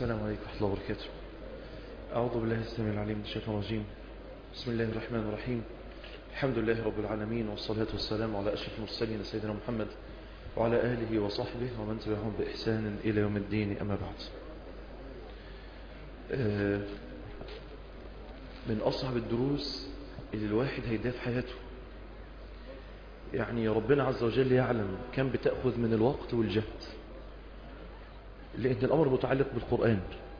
السلام عليكم ورحمة الله وبركاته أعوذ بالله السميع العليم من الشيطان الرجيم بسم الله الرحمن الرحيم الحمد لله رب العالمين والصلاة والسلام على أشرف المرسلين سيدنا محمد وعلى آله وصحبه ومن تبعهم بإحسان إلى يوم الدين أما بعد آه، من أصعب الدروس اللي الواحد هيداه في حياته يعني ربنا عز وجل يعلم كم بتأخذ من الوقت والجهد لأن الأمر متعلق بالقرآن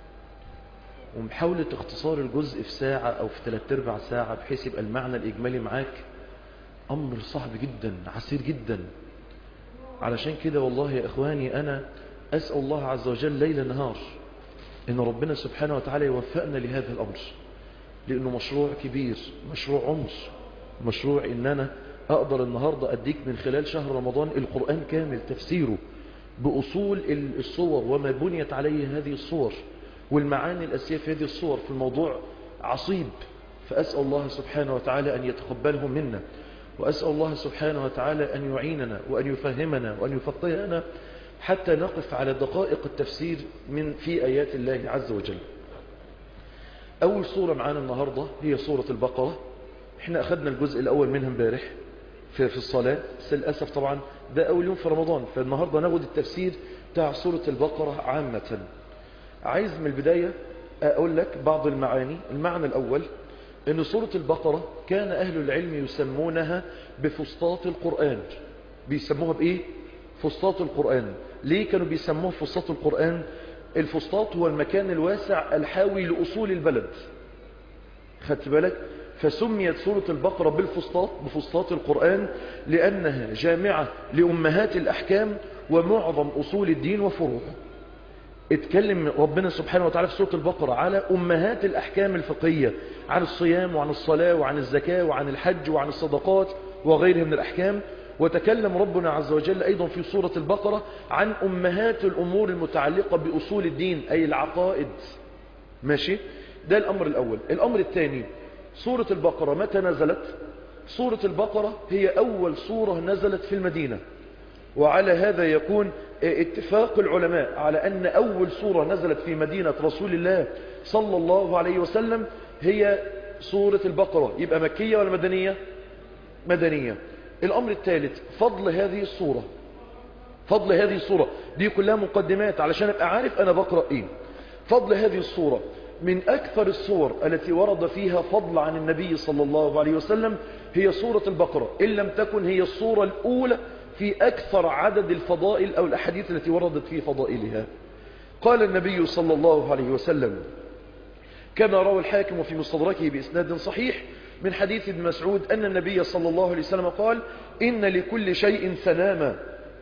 ومحاولة اختصار الجزء في ساعة أو في ثلاث ارباع ساعة بحيث يبقى المعنى الإجمالي معاك أمر صعب جدا عسير جدا علشان كده والله يا إخواني أنا أسأل الله عز وجل ليل نهار إن ربنا سبحانه وتعالى يوفقنا لهذا الأمر لأنه مشروع كبير مشروع عمر مشروع إن أنا أقدر النهاردة أديك من خلال شهر رمضان القرآن كامل تفسيره بأصول الصور وما بنيت عليه هذه الصور والمعاني الأساسية في هذه الصور في الموضوع عصيب فأسأل الله سبحانه وتعالى أن يتقبله منا وأسأل الله سبحانه وتعالى أن يعيننا وأن يفهمنا وأن يفقهنا حتى نقف على دقائق التفسير من في آيات الله عز وجل أول صورة معانا النهاردة هي صورة البقرة احنا أخذنا الجزء الأول منها امبارح في, في الصلاة بس للأسف طبعا ده أول يوم في رمضان فالنهاردة ناخد التفسير بتاع سورة البقرة عامة عايز من البداية أقول لك بعض المعاني المعنى الأول أن سورة البقرة كان أهل العلم يسمونها بفسطاط القرآن بيسموها بإيه؟ فسطاط القرآن ليه كانوا بيسموها فسطاط القرآن الفسطاط هو المكان الواسع الحاوي لأصول البلد خدت بالك فسميت سورة البقرة بالفسطاط بفسطاط القرآن لأنها جامعة لأمهات الأحكام ومعظم أصول الدين وفروعه اتكلم ربنا سبحانه وتعالى في سورة البقرة على أمهات الأحكام الفقهية عن الصيام وعن الصلاة وعن الزكاة وعن الحج وعن الصدقات وغيرها من الأحكام وتكلم ربنا عز وجل أيضا في سورة البقرة عن أمهات الأمور المتعلقة بأصول الدين أي العقائد ماشي ده الأمر الأول الأمر الثاني سورة البقرة متى نزلت سورة البقرة هي أول سورة نزلت في المدينة وعلى هذا يكون اتفاق العلماء على أن أول سورة نزلت في مدينة رسول الله صلى الله عليه وسلم هي سورة البقرة يبقى مكية ولا مدنية مدنية الأمر الثالث فضل هذه السورة فضل هذه السورة دي كلها مقدمات علشان أبقى عارف أنا بقرأ إيه فضل هذه السورة من أكثر السور التي ورد فيها فضل عن النبي صلى الله عليه وسلم هي سورة البقرة إن لم تكن هي السورة الأولى في أكثر عدد الفضائل أو الأحاديث التي وردت في فضائلها قال النبي صلى الله عليه وسلم كما روى الحاكم في مستدركه بإسناد صحيح من حديث ابن مسعود أن النبي صلى الله عليه وسلم قال إن لكل شيء سناما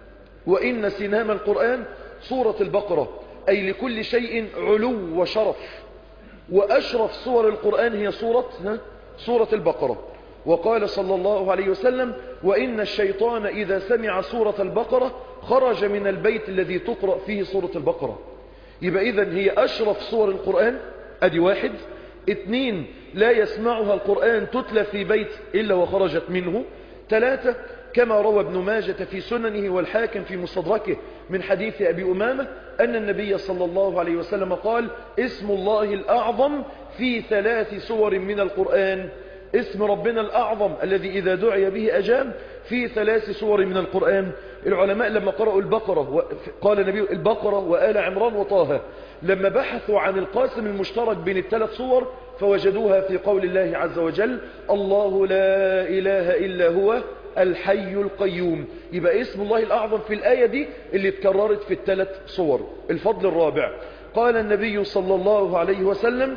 وإن سنام القرآن سورة البقرة أي لكل شيء علو وشرف وأشرف سور القرآن هي سورة سورة البقرة وقال صلى الله عليه وسلم وإن الشيطان إذا سمع سورة البقرة خرج من البيت الذي تقرأ فيه سورة البقرة يبقى إذن هي أشرف سور القرآن أدي واحد اثنين لا يسمعها القرآن تتلى في بيت إلا وخرجت منه ثلاثة كما روى ابن ماجة في سننه والحاكم في مستدركه من حديث أبي أمامة أن النبي صلى الله عليه وسلم قال اسم الله الأعظم في ثلاث سور من القرآن اسم ربنا الأعظم الذي إذا دعي به أجاب في ثلاث سور من القرآن العلماء لما قرأوا البقرة قال النبي البقرة وآل عمران وطه لما بحثوا عن القاسم المشترك بين الثلاث صور فوجدوها في قول الله عز وجل الله لا إله إلا هو الحي القيوم يبقى اسم الله الأعظم في الآية دي اللي اتكررت في الثلاث صور الفضل الرابع قال النبي صلى الله عليه وسلم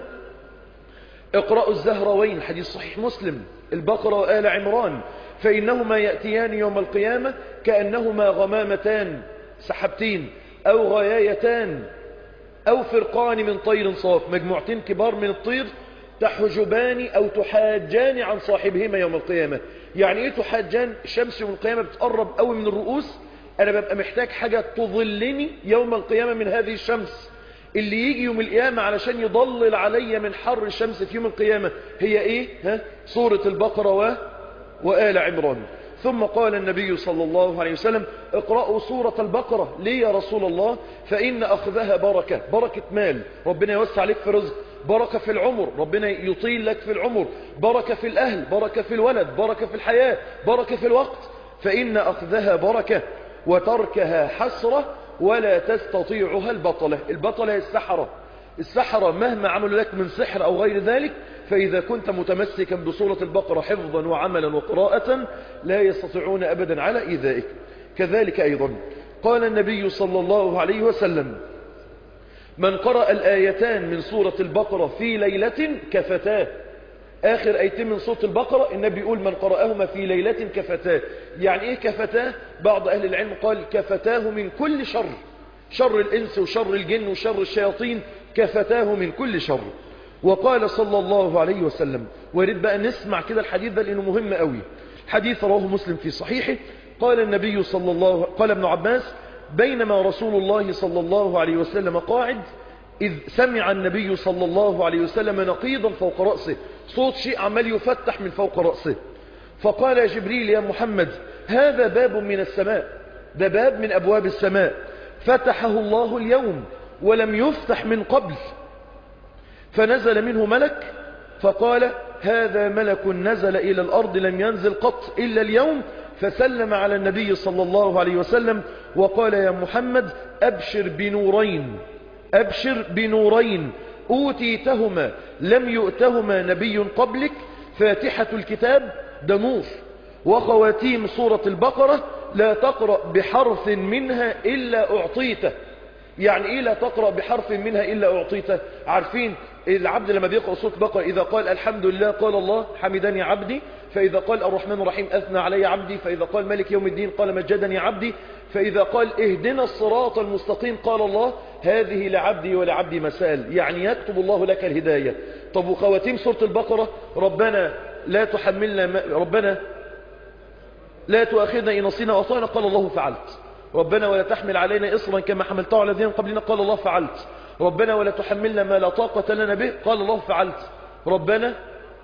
اقرأوا الزهروين حديث صحيح مسلم البقرة وآل عمران فإنهما يأتيان يوم القيامة كأنهما غمامتان سحبتين أو غيايتان أو فرقان من طير صاف مجموعتين كبار من الطير تحجبان أو تحاجان عن صاحبهما يوم القيامة يعني إيه تحاجان الشمس يوم القيامة بتقرب قوي من الرؤوس أنا ببقى محتاج حاجة تظلني يوم القيامة من هذه الشمس اللي يجي يوم القيامة علشان يضلل علي من حر الشمس في يوم القيامة هي ايه ها سورة البقرة و... وآل عمران ثم قال النبي صلى الله عليه وسلم اقرأوا سورة البقرة ليه يا رسول الله فإن أخذها بركة بركة مال ربنا يوسع عليك في رزق بركة في العمر ربنا يطيل لك في العمر بركة في الأهل بركة في الولد بركة في الحياة بركة في الوقت فإن أخذها بركة وتركها حسرة ولا تستطيعها البطلة البطلة هي السحرة السحرة مهما عملوا لك من سحر أو غير ذلك فإذا كنت متمسكا بسورة البقرة حفظا وعملا وقراءة لا يستطيعون أبدا على إيذائك كذلك أيضا قال النبي صلى الله عليه وسلم من قرأ الآيتان من سورة البقرة في ليلة كفتاه آخر آيتين من سورة البقرة النبي يقول من قرأهما في ليلة كفتاه يعني إيه كفتاه بعض أهل العلم قال كفتاه من كل شر شر الإنس وشر الجن وشر الشياطين كفتاه من كل شر وقال صلى الله عليه وسلم ويريد بقى نسمع كده الحديث ده لأنه مهم قوي حديث رواه مسلم في صحيحه قال النبي صلى الله قال ابن عباس بينما رسول الله صلى الله عليه وسلم قاعد إذ سمع النبي صلى الله عليه وسلم نقيضا فوق رأسه صوت شيء عمال يفتح من فوق رأسه فقال يا جبريل يا محمد هذا باب من السماء ده باب من أبواب السماء فتحه الله اليوم ولم يفتح من قبل فنزل منه ملك فقال هذا ملك نزل إلى الأرض لم ينزل قط إلا اليوم فسلم على النبي صلى الله عليه وسلم وقال يا محمد أبشر بنورين أبشر بنورين أوتيتهما لم يؤتهما نبي قبلك فاتحة الكتاب ده نور وخواتيم سورة البقرة لا تقرأ بحرف منها إلا أعطيته يعني إيه لا تقرأ بحرف منها إلا أعطيته عارفين العبد لما بيقرأ سورة البقرة إذا قال الحمد لله قال الله حمدني عبدي فإذا قال الرحمن الرحيم أثنى علي عبدي فإذا قال ملك يوم الدين قال مجدني عبدي فإذا قال اهدنا الصراط المستقيم قال الله هذه لعبدي ولعبدي مسال يعني يكتب الله لك الهداية طب وخواتيم سورة البقرة ربنا لا تحملنا ما ربنا لا تؤاخذنا إن نصينا وأطعنا قال الله فعلت ربنا ولا تحمل علينا إصرا كما حملته على الذين قبلنا قال الله فعلت ربنا ولا تحملنا ما لا طاقة لنا به قال الله فعلت ربنا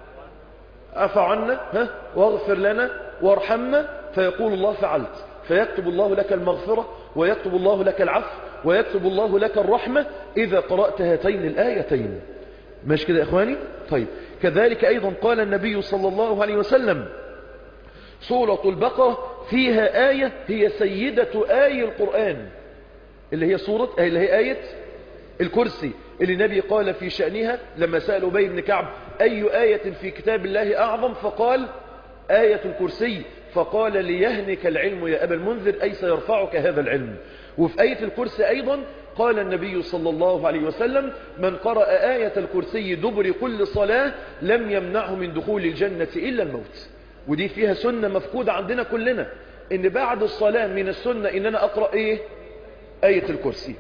أفع عنا ها واغفر لنا وارحمنا فيقول الله فعلت فيكتب الله لك المغفرة ويكتب الله لك العفو ويكتب الله لك الرحمة إذا قرأت هاتين الآيتين ماشي كده يا إخواني طيب كذلك أيضا قال النبي صلى الله عليه وسلم سورة البقرة فيها آية هي سيدة آي القرآن اللي هي سورة اللي هي آية الكرسي اللي النبي قال في شأنها لما سأل أبي بن كعب أي آية في كتاب الله أعظم فقال آية الكرسي فقال ليهنك العلم يا أبا المنذر أي سيرفعك هذا العلم وفي آية الكرسي أيضا قال النبي صلى الله عليه وسلم من قرأ آية الكرسي دبر كل صلاة لم يمنعه من دخول الجنة إلا الموت ودي فيها سنة مفقودة عندنا كلنا ان بعد الصلاة من السنة ان انا اقرأ ايه آية الكرسي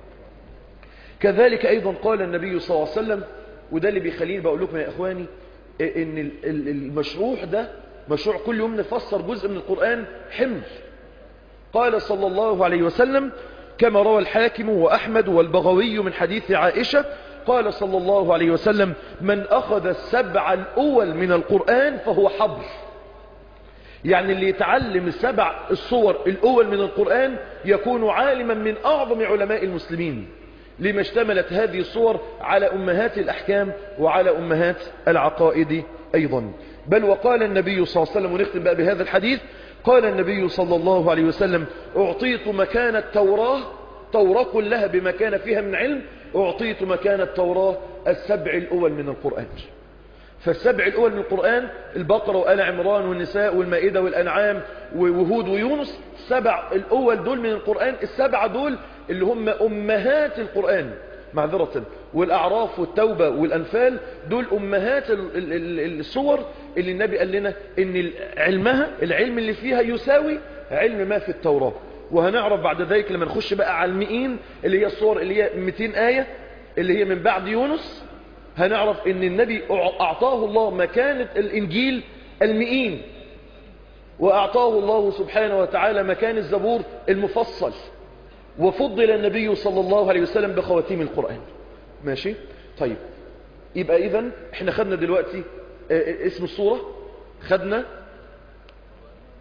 كذلك ايضا قال النبي صلى الله عليه وسلم وده اللي بيخليني بقول لكم يا اخواني ان المشروع ده مشروع كل يوم نفسر جزء من القرآن حمل قال صلى الله عليه وسلم كما روى الحاكم وأحمد والبغوي من حديث عائشة قال صلى الله عليه وسلم من أخذ السبع الأول من القرآن فهو حبر يعني اللي يتعلم السبع الصور الأول من القرآن يكون عالما من أعظم علماء المسلمين لما اشتملت هذه الصور على أمهات الأحكام وعلى أمهات العقائد أيضا بل وقال النبي صلى الله عليه وسلم ونختم بقى بهذا الحديث قال النبي صلى الله عليه وسلم أعطيت مكان التوراة توراة كلها بما كان فيها من علم أعطيت مكان التوراة السبع الأول من القرآن فالسبع الأول من القرآن البقرة وآل عمران والنساء والمائدة والأنعام وهود ويونس السبع الأول دول من القرآن السبعة دول اللي هم أمهات القرآن معذرة والأعراف والتوبة والأنفال دول أمهات الصور اللي النبي قال لنا إن علمها العلم اللي فيها يساوي علم ما في التوراة وهنعرف بعد ذلك لما نخش بقى على المئين اللي هي الصور اللي هي 200 آية اللي هي من بعد يونس هنعرف ان النبي اعطاه الله مكانة الانجيل المئين واعطاه الله سبحانه وتعالى مكان الزبور المفصل وفضل النبي صلى الله عليه وسلم بخواتيم القرآن ماشي طيب يبقى اذا احنا خدنا دلوقتي اسم الصورة خدنا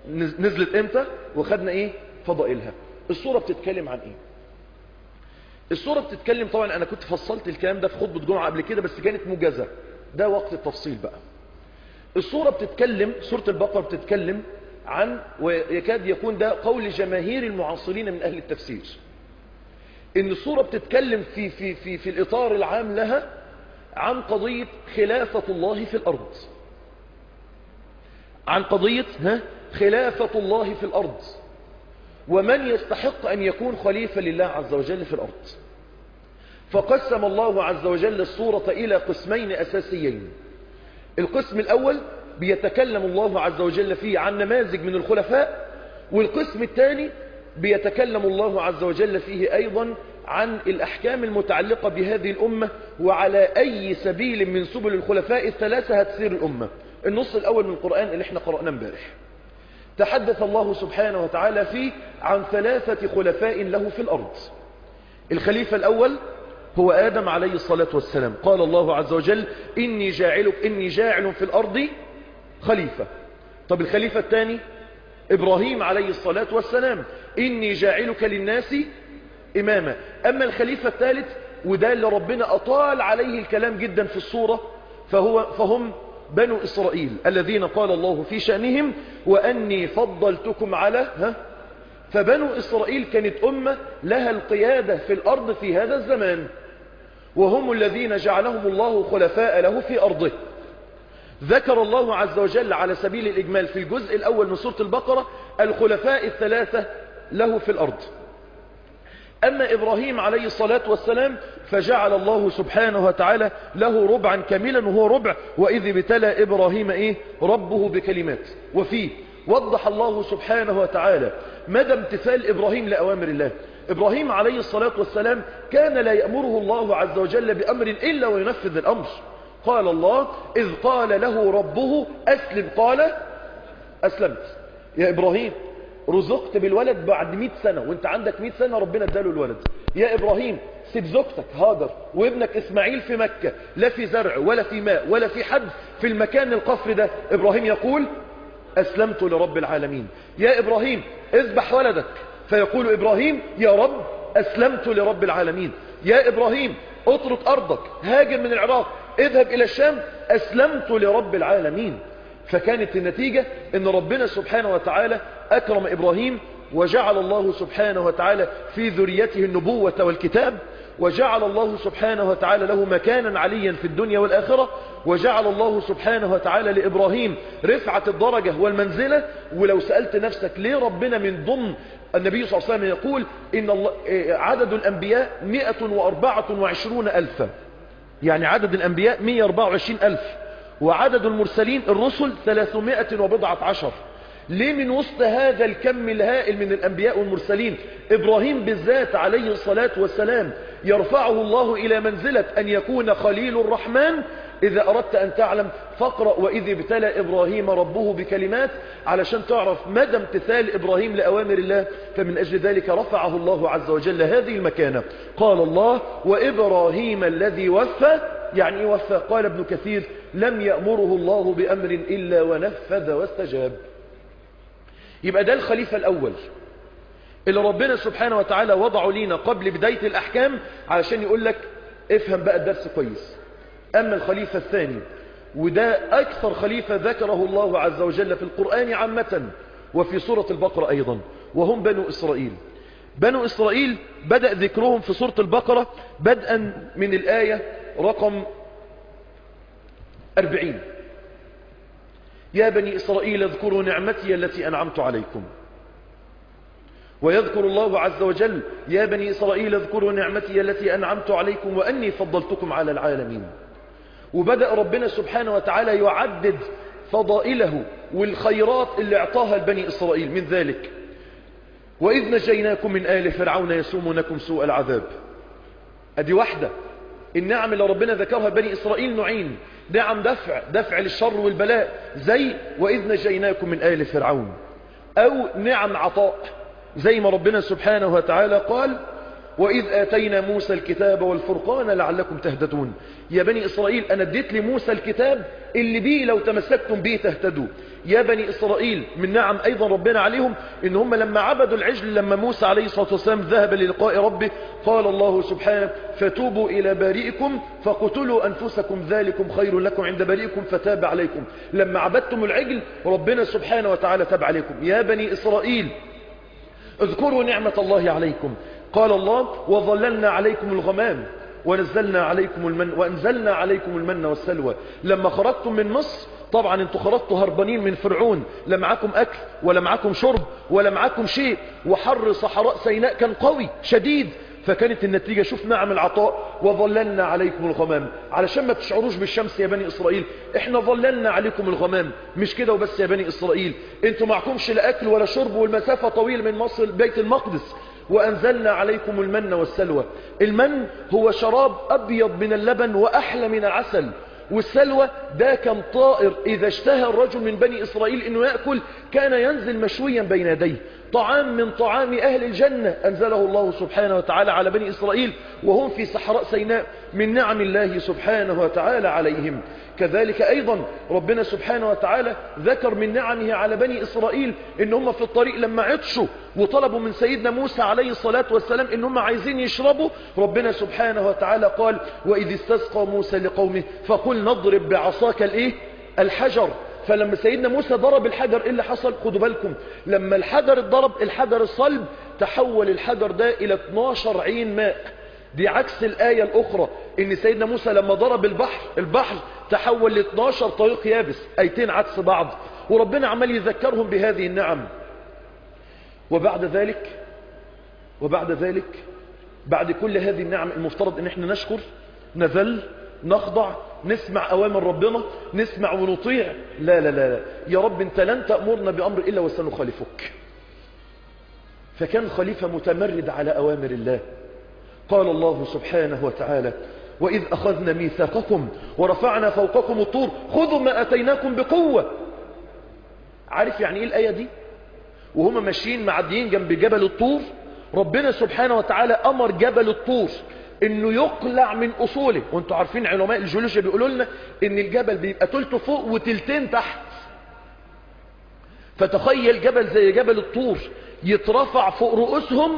نزلت امتى وخدنا ايه فضائلها الصورة بتتكلم عن ايه الصورة بتتكلم طبعا انا كنت فصلت الكلام ده في خطبة جمعة قبل كده بس كانت موجزة ده وقت التفصيل بقى الصورة بتتكلم سورة البقرة بتتكلم عن ويكاد يكون ده قول جماهير المعاصرين من اهل التفسير ان الصورة بتتكلم في, في, في, في الاطار العام لها عن قضية خلافة الله في الارض عن قضية ها خلافة الله في الارض ومن يستحق ان يكون خليفة لله عز وجل في الارض فقسم الله عز وجل الصورة الى قسمين اساسيين القسم الاول بيتكلم الله عز وجل فيه عن نماذج من الخلفاء والقسم الثاني بيتكلم الله عز وجل فيه أيضا عن الأحكام المتعلقة بهذه الأمة وعلى أي سبيل من سبل الخلفاء الثلاثة هتسير الأمة النص الأول من القرآن اللي احنا قرأناه امبارح تحدث الله سبحانه وتعالى فيه عن ثلاثة خلفاء له في الأرض الخليفة الأول هو آدم عليه الصلاة والسلام قال الله عز وجل إني جاعلك إني جاعل في الأرض خليفة طب الخليفة الثاني إبراهيم عليه الصلاة والسلام إني جاعلك للناس إماما أما الخليفة الثالث وده اللي ربنا أطال عليه الكلام جدا في الصورة فهو فهم بنو إسرائيل الذين قال الله في شأنهم وأني فضلتكم على ها فبنو إسرائيل كانت أمة لها القيادة في الأرض في هذا الزمان وهم الذين جعلهم الله خلفاء له في أرضه ذكر الله عز وجل على سبيل الإجمال في الجزء الأول من سورة البقرة الخلفاء الثلاثة له في الأرض أما إبراهيم عليه الصلاة والسلام فجعل الله سبحانه وتعالى له ربعا كاملا وهو ربع وإذ ابتلى إبراهيم إيه ربه بكلمات وفيه وضح الله سبحانه وتعالى مدى امتثال إبراهيم لأوامر الله إبراهيم عليه الصلاة والسلام كان لا يأمره الله عز وجل بأمر إلا وينفذ الأمر قال الله إذ قال له ربه أسلم قال أسلمت يا إبراهيم رزقت بالولد بعد 100 سنة وانت عندك 100 سنة ربنا اداله الولد يا إبراهيم سيب زوجتك هاجر وابنك إسماعيل في مكة لا في زرع ولا في ماء ولا في حد في المكان القصر ده إبراهيم يقول أسلمت لرب العالمين يا إبراهيم اذبح ولدك فيقول إبراهيم يا رب أسلمت لرب العالمين يا إبراهيم اترك أرضك هاجر من العراق اذهب إلى الشام أسلمت لرب العالمين فكانت النتيجة ان ربنا سبحانه وتعالى أكرم إبراهيم وجعل الله سبحانه وتعالى في ذريته النبوة والكتاب وجعل الله سبحانه وتعالى له مكانا عليا في الدنيا والآخرة وجعل الله سبحانه وتعالى لإبراهيم رفعة الدرجة والمنزلة ولو سألت نفسك ليه ربنا من ضمن النبي صلى الله عليه وسلم يقول إن الله عدد الأنبياء 124 ألفا يعني عدد الأنبياء 124 ألف وعدد المرسلين الرسل 300 وبضعة عشر ليه من وسط هذا الكم الهائل من الأنبياء والمرسلين إبراهيم بالذات عليه الصلاة والسلام يرفعه الله إلى منزلة أن يكون خليل الرحمن إذا أردت أن تعلم فاقرأ وإذ ابتلى إبراهيم ربه بكلمات علشان تعرف مدى امتثال إبراهيم لأوامر الله فمن أجل ذلك رفعه الله عز وجل هذه المكانة قال الله وإبراهيم الذي وفى يعني وفى قال ابن كثير لم يأمره الله بأمر إلا ونفذ واستجاب يبقى ده الخليفة الأول اللي ربنا سبحانه وتعالى وضعه لينا قبل بداية الأحكام علشان يقول لك افهم بقى الدرس كويس أما الخليفة الثاني وده أكثر خليفة ذكره الله عز وجل في القرآن عامة وفي سورة البقرة أيضا وهم بنو إسرائيل بنو إسرائيل بدأ ذكرهم في سورة البقرة بدءا من الآية رقم أربعين يا بني إسرائيل اذكروا نعمتي التي أنعمت عليكم ويذكر الله عز وجل يا بني إسرائيل اذكروا نعمتي التي أنعمت عليكم وأني فضلتكم على العالمين وبدأ ربنا سبحانه وتعالى يعدد فضائله والخيرات اللي اعطاها لبني إسرائيل من ذلك وإذ نجيناكم من آل فرعون يسومونكم سوء العذاب أدي واحدة النعم اللي ربنا ذكرها بني إسرائيل نوعين نعم دفع دفع للشر والبلاء زي وإذ نجيناكم من آل فرعون أو نعم عطاء زي ما ربنا سبحانه وتعالى قال وإذ آتينا موسى الكتاب والفرقان لعلكم تهتدون يا بني إسرائيل أنا اديت لموسى الكتاب اللي بيه لو تمسكتم به تهتدوا يا بني إسرائيل من نعم أيضا ربنا عليهم إن هم لما عبدوا العجل لما موسى عليه الصلاة والسلام ذهب للقاء ربه قال الله سبحانه فتوبوا إلى بارئكم فقتلوا أنفسكم ذلكم خير لكم عند بارئكم فتاب عليكم لما عبدتم العجل ربنا سبحانه وتعالى تاب عليكم يا بني إسرائيل اذكروا نعمة الله عليكم قال الله وظللنا عليكم الغمام ونزلنا عليكم المن وانزلنا عليكم المن والسلوى لما خرجتم من مصر طبعا انتوا خرجتوا هربانين من فرعون لا معاكم اكل ولا معاكم شرب ولا معاكم شيء وحر صحراء سيناء كان قوي شديد فكانت النتيجة شوف نعم العطاء وظللنا عليكم الغمام علشان ما تشعروش بالشمس يا بني إسرائيل احنا ظللنا عليكم الغمام مش كده وبس يا بني إسرائيل انتوا معكمش لا أكل ولا شرب والمسافة طويلة من مصر لبيت المقدس وأنزلنا عليكم المن والسلوى المن هو شراب أبيض من اللبن وأحلى من العسل والسلوى ده كان طائر إذا اشتهى الرجل من بني إسرائيل إنه يأكل كان ينزل مشويا بين يديه طعام من طعام أهل الجنة أنزله الله سبحانه وتعالى على بني إسرائيل وهم في صحراء سيناء من نعم الله سبحانه وتعالى عليهم كذلك أيضا ربنا سبحانه وتعالى ذكر من نعمه على بني إسرائيل إن هم في الطريق لما عطشوا وطلبوا من سيدنا موسى عليه الصلاة والسلام إن هم عايزين يشربوا ربنا سبحانه وتعالى قال وإذ استسقى موسى لقومه فقل نضرب بعصاك الإيه الحجر فلما سيدنا موسى ضرب الحجر ايه اللي حصل خدوا بالكم لما الحجر اتضرب الحجر الصلب تحول الحجر ده الى 12 عين ماء دي عكس الآية الأخرى إن سيدنا موسى لما ضرب البحر البحر تحول ل 12 طريق يابس آيتين عكس بعض وربنا عمال يذكرهم بهذه النعم وبعد ذلك وبعد ذلك بعد كل هذه النعم المفترض ان احنا نشكر نذل نخضع نسمع أوامر ربنا نسمع ونطيع لا لا لا, لا. يا رب انت لن تأمرنا بأمر إلا وسنخالفك فكان خليفة متمرد على أوامر الله قال الله سبحانه وتعالى وإذ أخذنا ميثاقكم ورفعنا فوقكم الطور خذوا ما أتيناكم بقوة عارف يعني إيه الآية دي وهم ماشيين معديين جنب جبل الطور ربنا سبحانه وتعالى أمر جبل الطور انه يقلع من اصوله وانتوا عارفين علماء الجيولوجيا بيقولوا لنا ان الجبل بيبقى تلته فوق وتلتين تحت فتخيل جبل زي جبل الطور يترفع فوق رؤوسهم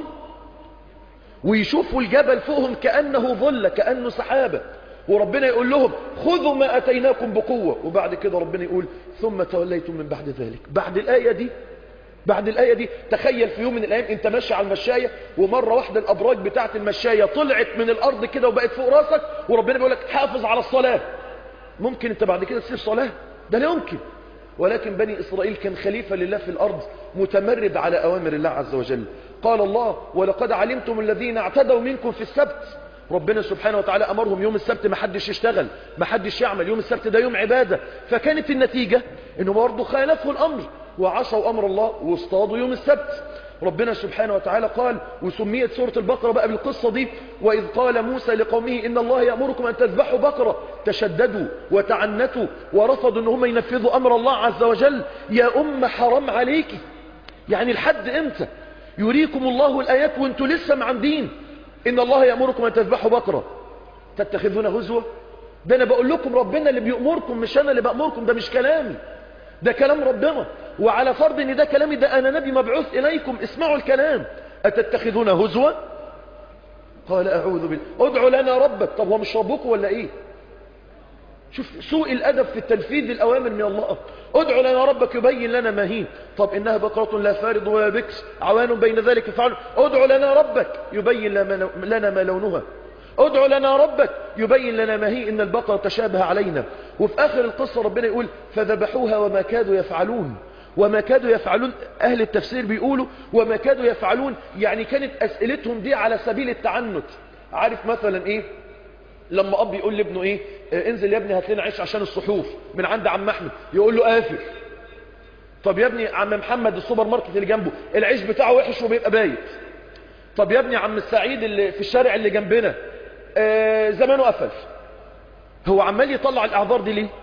ويشوفوا الجبل فوقهم كأنه ظل كأنه سحابة وربنا يقول لهم خذوا ما أتيناكم بقوة وبعد كده ربنا يقول ثم توليتم من بعد ذلك بعد الآية دي بعد الآية دي تخيل في يوم من الأيام انت ماشي على المشاية ومرة واحدة الأبراج بتاعت المشاية طلعت من الأرض كده وبقت فوق راسك وربنا بيقول لك حافظ على الصلاة ممكن انت بعد كده تصير صلاة ده لا يمكن ولكن بني إسرائيل كان خليفة لله في الأرض متمرد على أوامر الله عز وجل قال الله ولقد علمتم الذين اعتدوا منكم في السبت ربنا سبحانه وتعالى أمرهم يوم السبت ما حدش يشتغل ما حدش يعمل يوم السبت ده يوم عبادة فكانت النتيجة انه برضه خالفوا الأمر وعصوا أمر الله واصطادوا يوم السبت ربنا سبحانه وتعالى قال وسميت سورة البقرة بقى بالقصة دي وإذ قال موسى لقومه إن الله يأمركم أن تذبحوا بقرة تشددوا وتعنتوا ورفضوا أن هم ينفذوا أمر الله عز وجل يا أم حرام عليك يعني لحد إمتى يريكم الله الآيات وانتوا لسه معندين إن الله يأمركم أن تذبحوا بقرة تتخذون هزوة ده أنا بقول لكم ربنا اللي بيأمركم مش أنا اللي بأمركم ده مش كلامي ده كلام ربنا وعلى فرض ان ده كلامي ده انا نبي مبعوث اليكم اسمعوا الكلام اتتخذون هزوا قال اعوذ بالله ادعوا لنا ربك طب هو مش ربكم ولا ايه شوف سوء الادب في التنفيذ الاوامر من الله ادعوا لنا ربك يبين لنا ما هي طب انها بقرة لا فارض ولا بكس عوان بين ذلك فعلوا ادعوا لنا ربك يبين لنا ما لونها ادعوا لنا ربك يبين لنا ما هي إن البقرة تشابه علينا وفي آخر القصة ربنا يقول فذبحوها وما كادوا يفعلون وما كادوا يفعلون أهل التفسير بيقولوا وما كادوا يفعلون يعني كانت أسئلتهم دي على سبيل التعنت عارف مثلا إيه لما أب يقول لابنه إيه آه انزل يا ابني هات لنا عيش عشان الصحور من عند عم أحمد يقول له قافل طب يا ابني عم محمد السوبر ماركت اللي جنبه العيش بتاعه وحش وبيبقى بايت طب يا ابني عم السعيد اللي في الشارع اللي جنبنا آه زمانه قفل هو عمال يطلع الاعذار دي ليه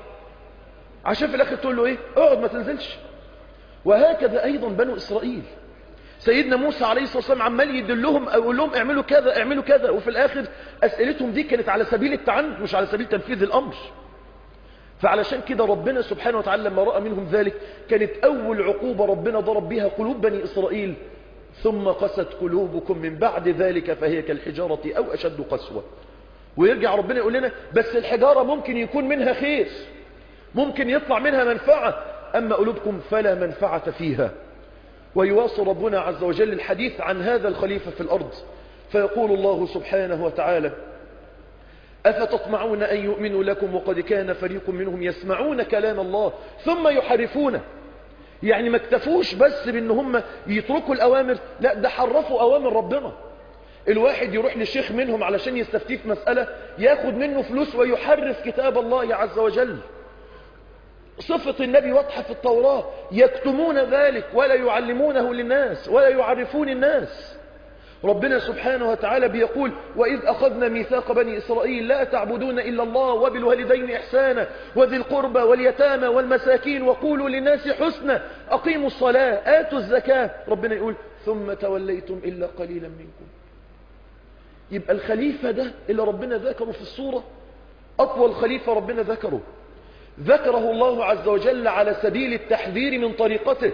عشان في الاخر تقول له ايه اقعد ما تنزلش وهكذا ايضا بنو اسرائيل سيدنا موسى عليه الصلاة والسلام عمال يدلهم أو يقول لهم اعملوا كذا اعملوا كذا وفي الآخر أسئلتهم دي كانت على سبيل التعنت مش على سبيل تنفيذ الأمر فعلشان كده ربنا سبحانه وتعالى لما رأى منهم ذلك كانت أول عقوبة ربنا ضرب بها قلوب بني إسرائيل ثم قست قلوبكم من بعد ذلك فهي كالحجارة أو أشد قسوة ويرجع ربنا يقول لنا بس الحجارة ممكن يكون منها خير ممكن يطلع منها منفعة أما قلوبكم فلا منفعة فيها ويواصل ربنا عز وجل الحديث عن هذا الخليفة في الأرض فيقول الله سبحانه وتعالى أفتطمعون أن يؤمنوا لكم وقد كان فريق منهم يسمعون كلام الله ثم يحرفونه يعني ما اكتفوش بس بان هم يتركوا الأوامر لا ده حرفوا أوامر ربنا الواحد يروح لشيخ منهم علشان يستفتيه في مسألة ياخد منه فلوس ويحرف كتاب الله عز وجل صفة النبي واضحة في التوراة يكتمون ذلك ولا يعلمونه للناس ولا يعرفون الناس ربنا سبحانه وتعالى بيقول وإذ أخذنا ميثاق بني إسرائيل لا تعبدون إلا الله وبالوالدين إحسانا وذي القربى واليتامى والمساكين وقولوا للناس حسنا أقيموا الصلاة آتوا الزكاة ربنا يقول ثم توليتم إلا قليلا منكم يبقى الخليفة ده اللي ربنا ذكره في الصورة أطول خليفة ربنا ذكره ذكره الله عز وجل على سبيل التحذير من طريقته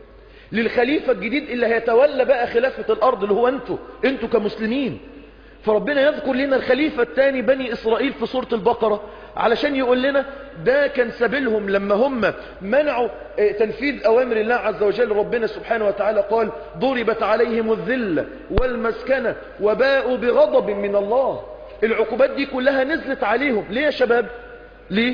للخليفة الجديد اللي هيتولى بقى خلافة الأرض اللي هو أنتوا أنتوا كمسلمين فربنا يذكر لنا الخليفة الثاني بني إسرائيل في سورة البقرة علشان يقول لنا ده كان سبيلهم لما هم منعوا تنفيذ أوامر الله عز وجل ربنا سبحانه وتعالى قال ضربت عليهم الذلة والمسكنة وباءوا بغضب من الله العقوبات دي كلها نزلت عليهم ليه يا شباب ليه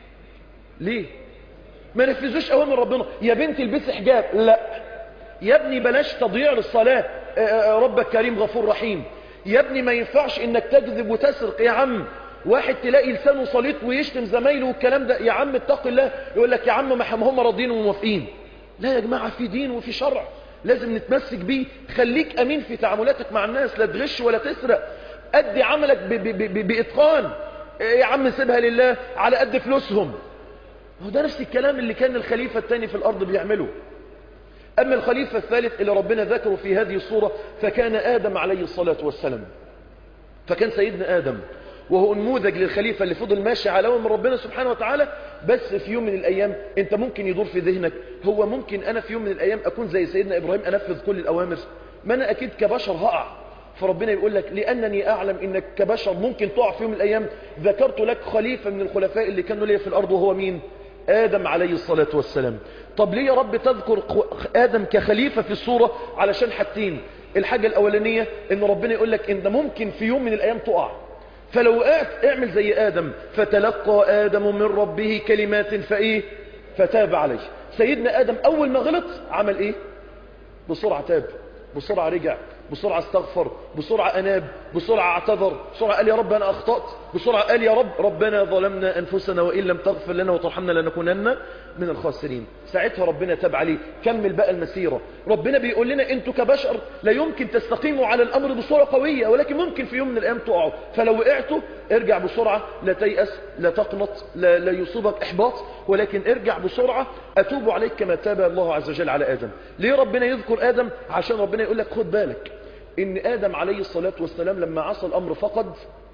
ليه ما نفذوش اوامر ربنا يا بنتي البسي حجاب لا يا ابني بلاش تضييع للصلاة ربك كريم غفور رحيم يا ابني ما ينفعش انك تكذب وتسرق يا عم واحد تلاقي لسانه صليط ويشتم زمايله والكلام ده يا عم اتق الله يقول لك يا عم ما هم راضيين وموافقين لا يا جماعة في دين وفي شرع لازم نتمسك بيه خليك امين في تعاملاتك مع الناس لا تغش ولا تسرق ادي عملك ب ب ب باتقان يا عم سيبها لله على قد فلوسهم هو ده نفس الكلام اللي كان الخليفة الثاني في الأرض بيعمله أما الخليفة الثالث اللي ربنا ذكره في هذه الصورة فكان آدم عليه الصلاة والسلام فكان سيدنا آدم وهو نموذج للخليفة اللي فضل ماشي على من ربنا سبحانه وتعالى بس في يوم من الأيام أنت ممكن يدور في ذهنك هو ممكن أنا في يوم من الأيام أكون زي سيدنا إبراهيم أنفذ كل الأوامر ما أنا أكيد كبشر هقع فربنا يقول لك لأنني أعلم أنك كبشر ممكن تقع في يوم من الأيام ذكرت لك خليفة من الخلفاء اللي كانوا ليه في الأرض وهو مين آدم عليه الصلاة والسلام طب ليه يا رب تذكر آدم كخليفة في الصورة علشان حاجتين الحاجة الأولانية ان ربنا يقول لك ان ممكن في يوم من الأيام تقع فلو وقعت اعمل زي آدم فتلقى آدم من ربه كلمات فإيه فتاب عليه سيدنا آدم أول ما غلط عمل إيه بسرعة تاب بسرعة رجع بسرعة استغفر بسرعة أناب بسرعة اعتذر بسرعة قال يا رب أنا أخطأت بسرعة قال يا رب ربنا ظلمنا أنفسنا وإن لم تغفر لنا وترحمنا لنكونن من الخاسرين ساعتها ربنا تاب عليه كمل بقى المسيرة ربنا بيقول لنا أنتوا كبشر لا يمكن تستقيموا على الأمر بصورة قوية ولكن ممكن في يوم من الأيام تقعوا فلو وقعتوا ارجع بسرعة لا تيأس لا تقنط لا, لا يصيبك إحباط ولكن ارجع بسرعة أتوب عليك كما تاب الله عز وجل على آدم ليه ربنا يذكر آدم عشان ربنا يقول لك خد بالك ان ادم عليه الصلاة والسلام لما عصى الامر فقد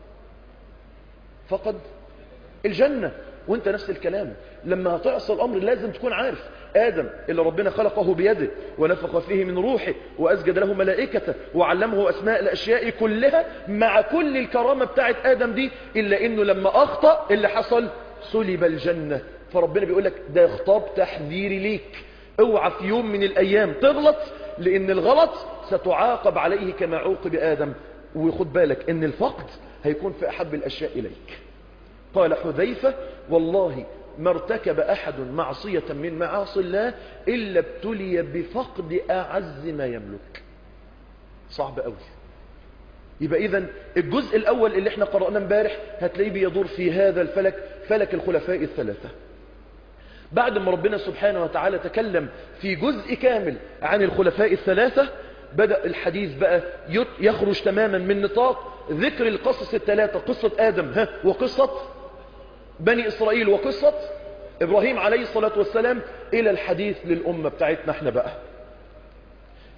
فقد الجنة وانت نفس الكلام لما هتعصى الامر لازم تكون عارف ادم اللي ربنا خلقه بيده ونفخ فيه من روحه واسجد له ملائكته وعلمه اسماء الاشياء كلها مع كل الكرامة بتاعت ادم دي الا انه لما اخطأ اللي حصل سلب الجنة فربنا بيقول لك ده خطاب تحذيري ليك اوعى في يوم من الايام تغلط لان الغلط ستعاقب عليه كما عوقب آدم وخد بالك ان الفقد هيكون في أحب الأشياء إليك قال حذيفة والله ما ارتكب أحد معصية من معاصي الله إلا ابتلي بفقد أعز ما يملك صعب قوي يبقى إذن الجزء الأول اللي احنا قرأنا امبارح هتلاقيه بيدور في هذا الفلك فلك الخلفاء الثلاثة بعد ما ربنا سبحانه وتعالى تكلم في جزء كامل عن الخلفاء الثلاثة بدأ الحديث بقى يخرج تماما من نطاق ذكر القصص الثلاثة قصة آدم ها وقصة بني إسرائيل وقصة إبراهيم عليه الصلاة والسلام إلى الحديث للأمة بتاعتنا احنا بقى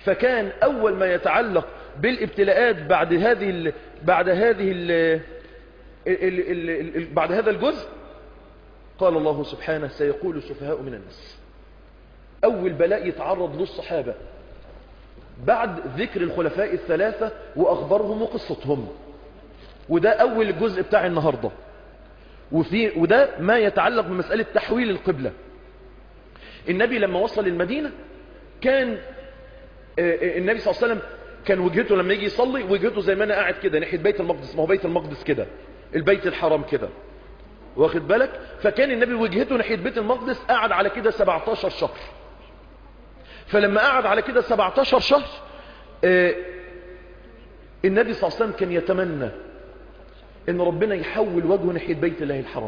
فكان أول ما يتعلق بالابتلاءات بعد هذه ال بعد هذه ال ال ال ال بعد هذا الجزء قال الله سبحانه سيقول السفهاء من الناس أول بلاء يتعرض له الصحابة بعد ذكر الخلفاء الثلاثة وأخبارهم وقصتهم وده أول الجزء بتاع النهاردة وفي وده ما يتعلق بمسألة تحويل القبلة النبي لما وصل المدينة كان النبي صلى الله عليه وسلم كان وجهته لما يجي يصلي وجهته زي ما انا قاعد كده ناحيه بيت المقدس ما هو بيت المقدس كده البيت الحرام كده واخد بالك فكان النبي وجهته ناحيه بيت المقدس قعد على كده 17 شهر فلما قعد على كده 17 شهر آه النبي صلى الله عليه وسلم كان يتمنى ان ربنا يحول وجهه ناحيه بيت الله الحرام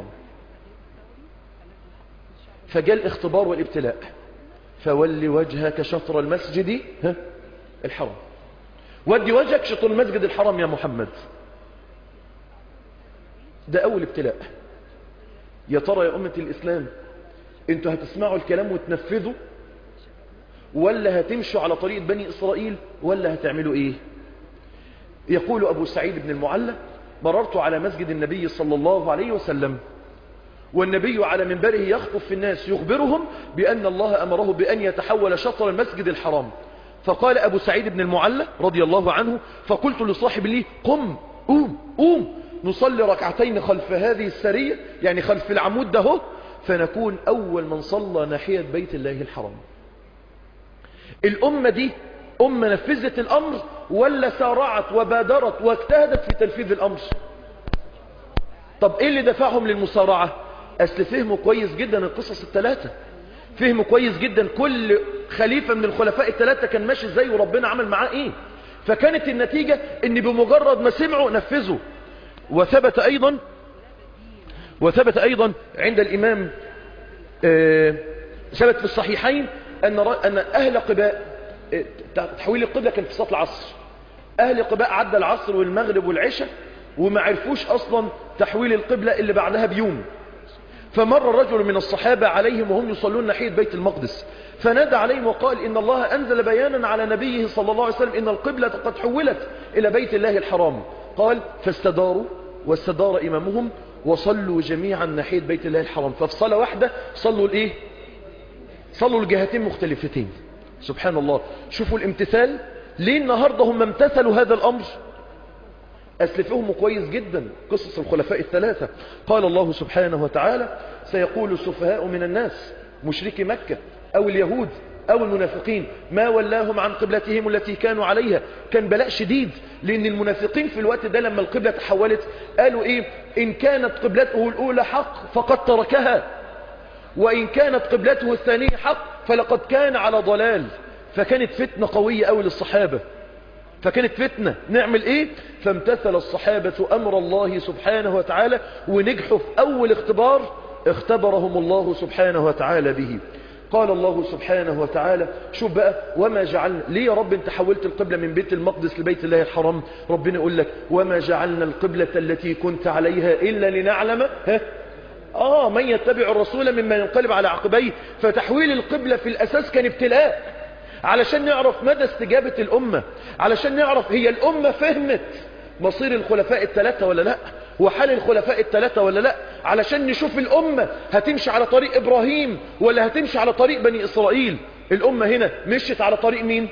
فجاء الاختبار والابتلاء فول وجهك شطر المسجد ها الحرام ودي وجهك شطر المسجد الحرام يا محمد ده اول ابتلاء يا ترى يا أمة الإسلام انتوا هتسمعوا الكلام وتنفذوا ولا هتمشوا على طريقة بني إسرائيل ولا هتعملوا إيه يقول أبو سعيد بن المعلى مررت على مسجد النبي صلى الله عليه وسلم والنبي على منبره يخطب في الناس يخبرهم بأن الله أمره بأن يتحول شطر المسجد الحرام فقال أبو سعيد بن المعلى رضي الله عنه فقلت لصاحب لي قم قوم قوم نصلي ركعتين خلف هذه السرية يعني خلف العمود ده هو فنكون أول من صلى ناحية بيت الله الحرام الأمة دي أمة نفذت الأمر ولا سارعت وبادرت واجتهدت في تنفيذ الأمر طب إيه اللي دفعهم للمسارعة أصل فهموا كويس جدا القصص الثلاثة فهموا كويس جدا كل خليفة من الخلفاء الثلاثة كان ماشي ازاي وربنا عمل معاه ايه فكانت النتيجة ان بمجرد ما سمعوا نفذوا وثبت أيضا وثبت أيضا عند الإمام ثبت في الصحيحين أن أن أهل قباء تحويل القبلة كان في صلاة العصر أهل قباء عدى العصر والمغرب والعشاء وما عرفوش أصلا تحويل القبلة اللي بعدها بيوم فمر رجل من الصحابة عليهم وهم يصلون ناحية بيت المقدس فنادى عليهم وقال إن الله أنزل بيانا على نبيه صلى الله عليه وسلم إن القبلة قد حولت إلى بيت الله الحرام قال فاستداروا واستدار إمامهم وصلوا جميعا ناحية بيت الله الحرام ففي صلاة واحدة صلوا الإيه صلوا الجهتين مختلفتين سبحان الله شوفوا الامتثال ليه النهاردة هم امتثلوا هذا الأمر أسلفهم كويس جدا قصص الخلفاء الثلاثة قال الله سبحانه وتعالى سيقول السفهاء من الناس مشركي مكة أو اليهود أو المنافقين ما ولاهم عن قبلتهم التي كانوا عليها كان بلاء شديد لأن المنافقين في الوقت ده لما القبلة تحولت قالوا إيه إن كانت قبلته الأولى حق فقد تركها وإن كانت قبلته الثانية حق فلقد كان على ضلال فكانت فتنة قوية أوي للصحابة فكانت فتنة نعمل ايه فامتثل الصحابة امر الله سبحانه وتعالى ونجحوا في اول اختبار اختبرهم الله سبحانه وتعالى به قال الله سبحانه وتعالى شوف بقى وما جعلنا ليه يا رب انت حولت القبلة من بيت المقدس لبيت الله الحرام ربنا يقول لك وما جعلنا القبلة التي كنت عليها إلا لنعلم ها آه من يتبع الرسول مما ينقلب على عقبيه فتحويل القبلة في الأساس كان ابتلاء علشان نعرف مدى استجابة الأمة علشان نعرف هي الأمة فهمت مصير الخلفاء الثلاثة ولا لا وحال الخلفاء الثلاثة ولا لا علشان نشوف الأمة هتمشي على طريق إبراهيم ولا هتمشي على طريق بني إسرائيل الأمة هنا مشيت على طريق مين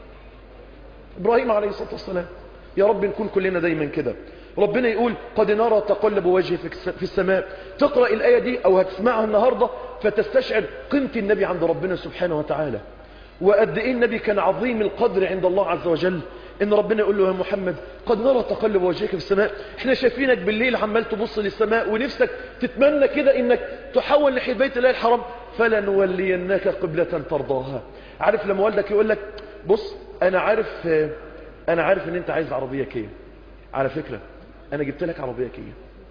إبراهيم عليه الصلاة والسلام يا رب نكون كلنا دايما كده ربنا يقول قد نرى تقلب وجهه في السماء تقرأ الآية دي أو هتسمعها النهاردة فتستشعر قيمة النبي عند ربنا سبحانه وتعالى وقد ايه النبي كان عظيم القدر عند الله عز وجل ان ربنا يقول له يا محمد قد نرى تقلب وجهك في السماء احنا شايفينك بالليل عمال تبص للسماء ونفسك تتمنى كده انك تحول ناحيه بيت الله الحرام فلنولينك قبلة ترضاها عارف لما والدك يقول لك بص انا عارف انا عارف ان انت عايز عربية كيا على فكرة انا جبت لك عربية كيا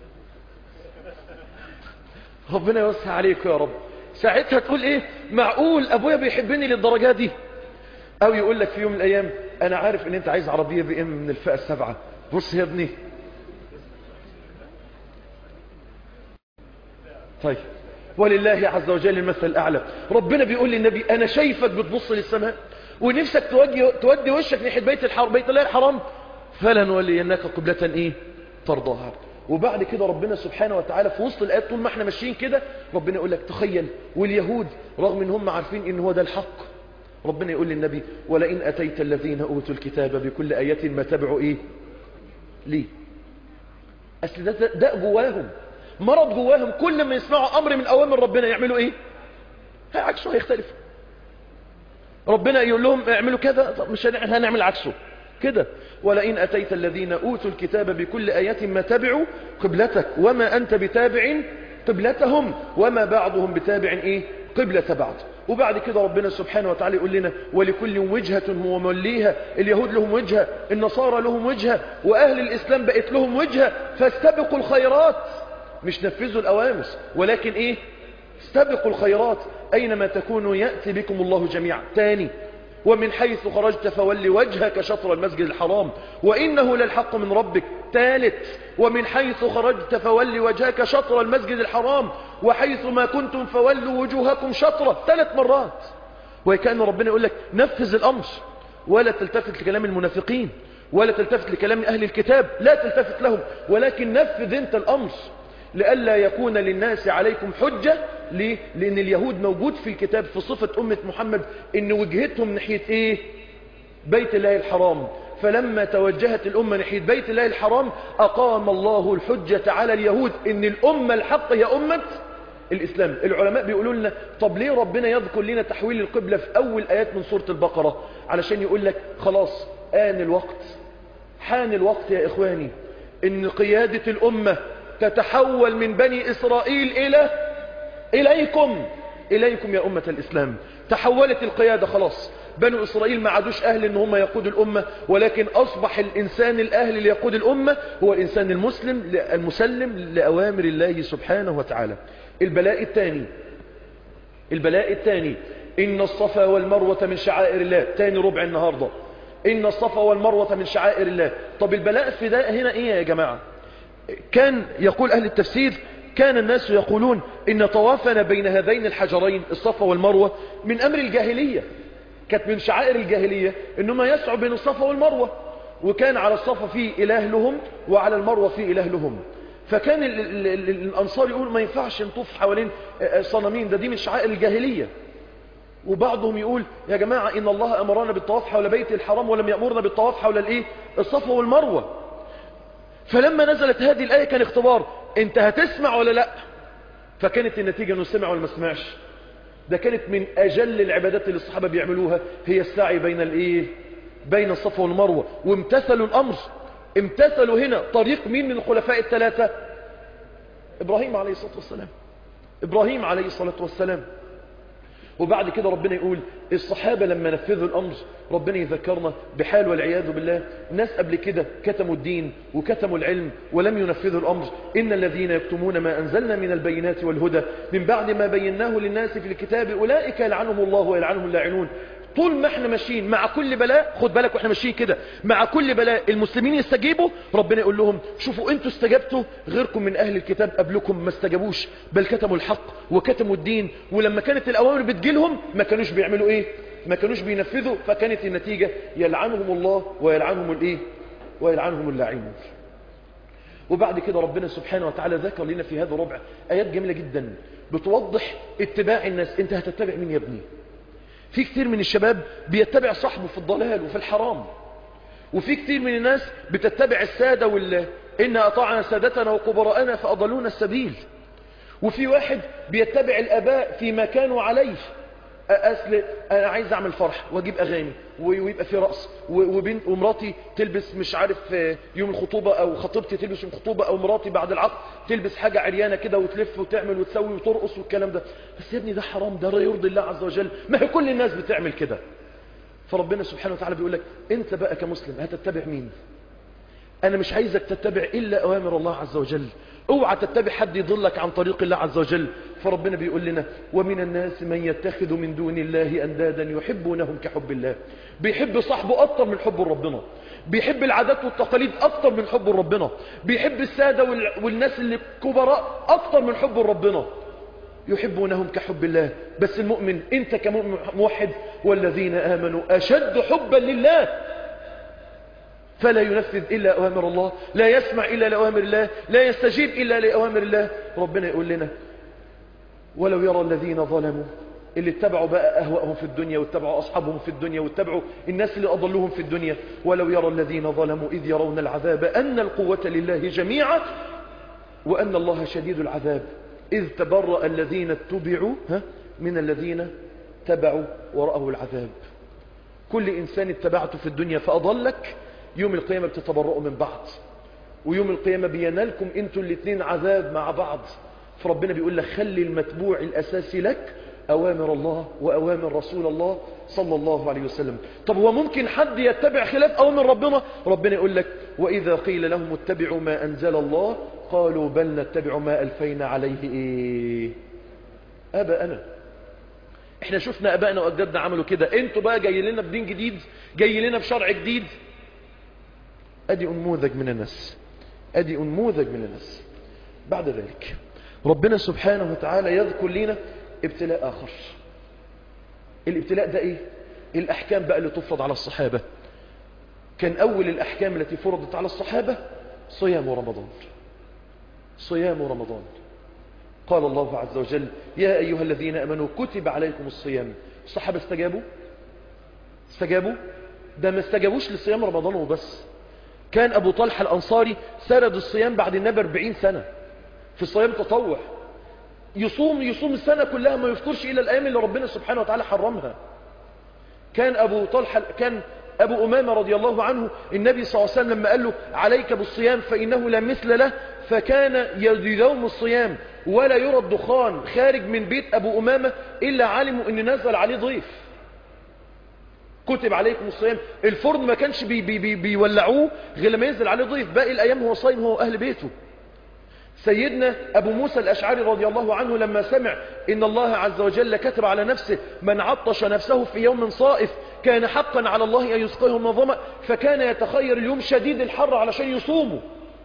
ربنا يوسع عليك يا رب ساعتها تقول ايه معقول ابويا بيحبني للدرجة دي او يقول لك في يوم من الايام انا عارف ان انت عايز عربية بي ام من الفئة السبعة بص يا ابني طيب ولله عز وجل المثل الاعلى ربنا بيقول للنبي انا شايفك بتبص للسماء ونفسك توجه تودي وشك ناحيه بيت الحرام بيت الله الحرام فلنولينك قبلة ايه ترضاها وبعد كده ربنا سبحانه وتعالى في وسط الآيات طول ما احنا ماشيين كده ربنا يقول لك تخيل واليهود رغم ان هم عارفين ان هو ده الحق ربنا يقول للنبي ولئن أتيت الذين أوتوا الكتاب بكل آية ما تبعوا إيه ليه أصل ده, ده, ده جواهم مرض جواهم كل ما يسمعوا أمر من أوامر ربنا يعملوا إيه عكسه هيختلف ربنا يقول لهم اعملوا كذا طب مش هنعمل عكسه كده ولئن أتيت الذين أوتوا الكتاب بكل آية ما تبعوا قبلتك وما أنت بتابع قبلتهم وما بعضهم بتابع إيه قبلة بعض وبعد كده ربنا سبحانه وتعالى يقول لنا ولكل وجهة هو موليها اليهود لهم وجهة النصارى لهم وجهة وأهل الإسلام بقت لهم وجهة فاستبقوا الخيرات مش نفذوا الأوامر ولكن إيه استبقوا الخيرات أينما تكونوا يأتي بكم الله جميعا تاني ومن حيث خرجت فول وجهك شطر المسجد الحرام وإنه للحق من ربك ثالث ومن حيث خرجت فول وجهك شطر المسجد الحرام وحيث ما كنتم فولوا وجوهكم شطرة ثلاث مرات وكان ربنا يقول لك نفذ الأمر ولا تلتفت لكلام المنافقين ولا تلتفت لكلام أهل الكتاب لا تلتفت لهم ولكن نفذ انت الأمر لئلا يكون للناس عليكم حجة ليه؟ لأن اليهود موجود في الكتاب في صفة أمة محمد إن وجهتهم ناحية إيه بيت الله الحرام فلما توجهت الأمة ناحية بيت الله الحرام أقام الله الحجة على اليهود إن الأمة الحق هي أمة الإسلام العلماء بيقولوا لنا طب ليه ربنا يذكر لنا تحويل القبلة في أول آيات من سورة البقرة علشان يقول لك خلاص آن الوقت حان الوقت يا إخواني إن قيادة الأمة تتحول من بني إسرائيل إلى إليكم إليكم يا أمة الإسلام تحولت القيادة خلاص بنو إسرائيل ما عادوش أهل إن هم يقود الأمة ولكن أصبح الإنسان الأهل ليقود الأمة هو الإنسان المسلم المسلم لأوامر الله سبحانه وتعالى البلاء الثاني البلاء الثاني إن الصفا والمروة من شعائر الله تاني ربع النهاردة إن الصفا والمروة من شعائر الله طب البلاء في ده هنا إيه يا جماعة كان يقول أهل التفسير كان الناس يقولون إن طوافنا بين هذين الحجرين الصفا والمروة من أمر الجاهلية كانت من شعائر الجاهلية إنهم يسعوا بين الصفا والمروة وكان على الصفا فيه إله لهم وعلى المروة فيه إله لهم فكان ال ال ال الأنصار يقول ما ينفعش نطوف حوالين صنمين ده دي من شعائر الجاهلية وبعضهم يقول يا جماعة إن الله أمرنا بالطواف حول بيت الحرام ولم يأمرنا بالطواف حول الإيه الصفا والمروة فلما نزلت هذه الآية كان اختبار انت هتسمع ولا لا فكانت النتيجة انه سمع ولا ما سمعش ده كانت من اجل العبادات اللي الصحابة بيعملوها هي السعي بين الايه بين الصفا والمروة وامتثلوا الامر امتثلوا هنا طريق مين من الخلفاء الثلاثة ابراهيم عليه الصلاة والسلام ابراهيم عليه الصلاة والسلام وبعد كده ربنا يقول الصحابة لما نفذوا الأمر ربنا يذكرنا بحال والعياذ بالله ناس قبل كده كتموا الدين وكتموا العلم ولم ينفذوا الأمر إن الذين يكتمون ما أنزلنا من البينات والهدى من بعد ما بيناه للناس في الكتاب أولئك يلعنهم الله ويلعنهم اللاعنون طول ما احنا ماشيين مع كل بلاء خد بالك واحنا ماشيين كده مع كل بلاء المسلمين يستجيبوا ربنا يقول لهم شوفوا انتوا استجبتوا غيركم من اهل الكتاب قبلكم ما استجابوش بل كتموا الحق وكتموا الدين ولما كانت الاوامر بتجيلهم ما كانوش بيعملوا ايه ما كانوش بينفذوا فكانت النتيجة يلعنهم الله ويلعنهم الايه ويلعنهم اللاعين وبعد كده ربنا سبحانه وتعالى ذكر لنا في هذا الربع ايات جميلة جدا بتوضح اتباع الناس انت هتتبع مين يا ابني في كتير من الشباب بيتبع صاحبه في الضلال وفي الحرام وفي كتير من الناس بتتبع السادة وال إن أطعنا سادتنا وكبراءنا فأضلونا السبيل وفي واحد بيتبع الآباء فيما كانوا عليه أصل أنا عايز أعمل فرح وأجيب أغاني ويبقى في رقص وبنت ومراتي تلبس مش عارف يوم الخطوبة أو خطيبتي تلبس يوم الخطوبة أو مراتي بعد العقد تلبس حاجة عريانة كده وتلف وتعمل وتسوي وترقص والكلام ده بس يا ابني ده حرام ده لا يرضي الله عز وجل ما هي كل الناس بتعمل كده فربنا سبحانه وتعالى بيقول لك أنت بقى كمسلم هتتبع مين أنا مش عايزك تتبع إلا أوامر الله عز وجل اوعى تتبع حد يضلك عن طريق الله عز وجل فربنا بيقول لنا ومن الناس من يتخذ من دون الله أندادا يحبونهم كحب الله بيحب صاحبه أكتر من حب ربنا بيحب العادات والتقاليد أكتر من حب ربنا بيحب السادة والناس اللي كبراء أكتر من حب ربنا يحبونهم كحب الله بس المؤمن انت كمؤمن موحد والذين آمنوا أشد حبا لله فلا ينفذ إلا أوامر الله لا يسمع إلا لأوامر الله لا يستجيب إلا لأوامر الله ربنا يقول لنا ولو يرى الذين ظلموا اللي اتبعوا بقى أهواءهم في الدنيا واتبعوا أصحابهم في الدنيا واتبعوا الناس اللي أضلوهم في الدنيا ولو يرى الذين ظلموا إذ يرون العذاب أن القوة لله جميعا وأن الله شديد العذاب إذ تبرأ الذين اتبعوا ها من الذين تبعوا ورأوا العذاب كل إنسان اتبعته في الدنيا فأضلك يوم القيامة بتتبرؤوا من بعض ويوم القيامة بينالكم انتوا الاثنين عذاب مع بعض فربنا بيقول لك خلي المتبوع الأساسي لك أوامر الله وأوامر رسول الله صلى الله عليه وسلم طب هو ممكن حد يتبع خلاف أوامر ربنا ربنا يقول لك وإذا قيل لهم اتبعوا ما أنزل الله قالوا بل نتبع ما ألفينا عليه إيه أبا احنا شفنا أبائنا وأجدادنا عملوا كده انتوا بقى جاي لنا بدين جديد جاي لنا بشرع جديد أدي أنموذج من الناس أدي أنموذج من الناس بعد ذلك ربنا سبحانه وتعالى يذكر لنا ابتلاء آخر الابتلاء ده إيه الأحكام بقى اللي تفرض على الصحابة كان أول الأحكام التي فرضت على الصحابة صيام رمضان صيام رمضان قال الله عز وجل يا أيها الذين أمنوا كتب عليكم الصيام الصحابة استجابوا استجابوا ده ما استجابوش لصيام رمضان وبس كان أبو طلحة الأنصاري سرد الصيام بعد النبي 40 سنة في الصيام تطوع يصوم يصوم السنة كلها ما يفطرش إلى الأيام اللي ربنا سبحانه وتعالى حرمها كان أبو طلحة كان أبو أمامة رضي الله عنه النبي صلى الله عليه وسلم لما قال له عليك بالصيام فإنه لا مثل له فكان يدوم الصيام ولا يرى الدخان خارج من بيت أبو أمامة إلا علموا أن نزل عليه ضيف كتب عليكم الصيام الفرن ما كانش بي بي بي بيولعوه غير لما ينزل عليه ضيف باقي الأيام هو صايم هو أهل بيته سيدنا أبو موسى الأشعري رضي الله عنه لما سمع إن الله عز وجل كتب على نفسه من عطش نفسه في يوم صائف كان حقا على الله أن يسقيه من ظمأ فكان يتخير اليوم شديد الحر علشان يصوموا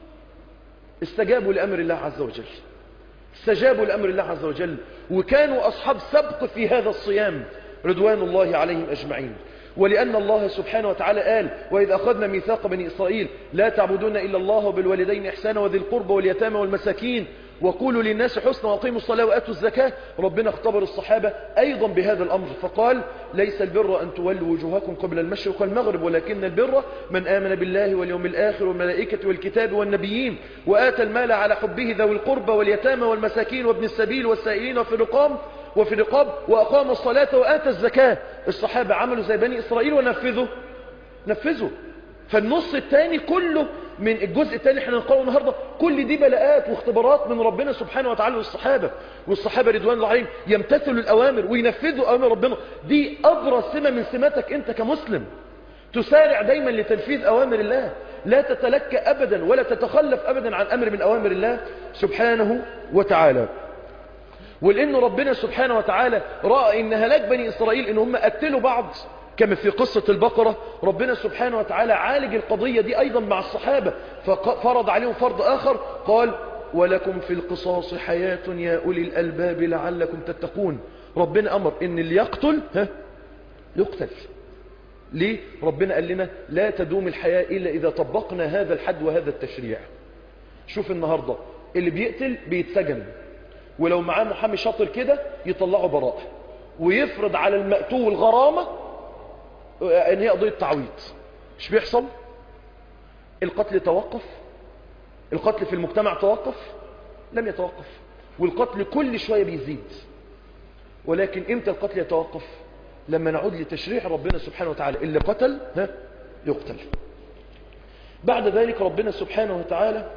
استجابوا لأمر الله عز وجل استجابوا لأمر الله عز وجل وكانوا أصحاب سبق في هذا الصيام رضوان الله عليهم أجمعين ولأن الله سبحانه وتعالى قال وإذ أخذنا ميثاق بني إسرائيل لا تعبدون إلا الله وبالوالدين إحسانا وذي القربى واليتامى والمساكين وقولوا للناس حسنا وأقيموا الصلاة وآتوا الزكاة ربنا اختبر الصحابة أيضا بهذا الأمر فقال ليس البر أن تولوا وجوهكم قبل المشرق والمغرب ولكن البر من آمن بالله واليوم الآخر والملائكة والكتاب والنبيين وآتى المال على حبه ذوي القربى واليتامى والمساكين وابن السبيل والسائلين وفي الرقام وفي الرقاب وأقام الصلاة وآتى الزكاة الصحابة عملوا زي بني إسرائيل ونفذوا نفذوا فالنص الثاني كله من الجزء الثاني احنا نقرأه النهاردة كل دي بلاءات واختبارات من ربنا سبحانه وتعالى للصحابة والصحابة رضوان الله عليهم يمتثلوا الأوامر وينفذوا أوامر ربنا دي أبرز سمة من سماتك أنت كمسلم تسارع دايما لتنفيذ أوامر الله لا تتلكى أبدا ولا تتخلف أبدا عن أمر من أوامر الله سبحانه وتعالى ولأن ربنا سبحانه وتعالى رأى إن هلاك بني إسرائيل إن هم قتلوا بعض كما في قصة البقرة ربنا سبحانه وتعالى عالج القضية دي أيضا مع الصحابة ففرض عليهم فرض آخر قال ولكم في القصاص حياة يا أولي الألباب لعلكم تتقون ربنا أمر إن اللي يقتل ها يقتل ليه ربنا قال لنا لا تدوم الحياة إلا إذا طبقنا هذا الحد وهذا التشريع شوف النهاردة اللي بيقتل بيتسجن ولو معاه محامي شاطر كده يطلعه براءة ويفرض على المقتول غرامة ان هي قضية تعويض مش بيحصل القتل توقف القتل في المجتمع توقف لم يتوقف والقتل كل شوية بيزيد ولكن امتى القتل يتوقف لما نعود لتشريع ربنا سبحانه وتعالى اللي قتل ها يقتل بعد ذلك ربنا سبحانه وتعالى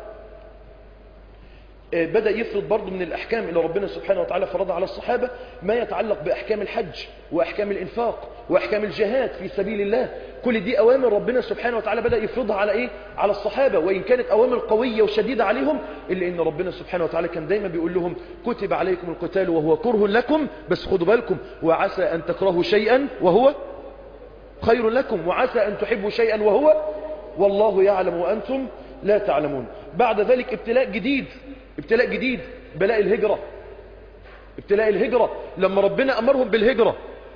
بدأ يفرض برضه من الأحكام اللي ربنا سبحانه وتعالى فرضها على الصحابة ما يتعلق بأحكام الحج وأحكام الإنفاق وأحكام الجهاد في سبيل الله كل دي أوامر ربنا سبحانه وتعالى بدأ يفرضها على إيه؟ على الصحابة وإن كانت أوامر قوية وشديدة عليهم إلا إن ربنا سبحانه وتعالى كان دايما بيقول لهم كتب عليكم القتال وهو كره لكم بس خدوا بالكم وعسى أن تكرهوا شيئا وهو خير لكم وعسى أن تحبوا شيئا وهو والله يعلم وأنتم لا تعلمون بعد ذلك ابتلاء جديد ابتلاء جديد بلاء الهجرة ابتلاء الهجرة لما ربنا أمرهم بالهجرة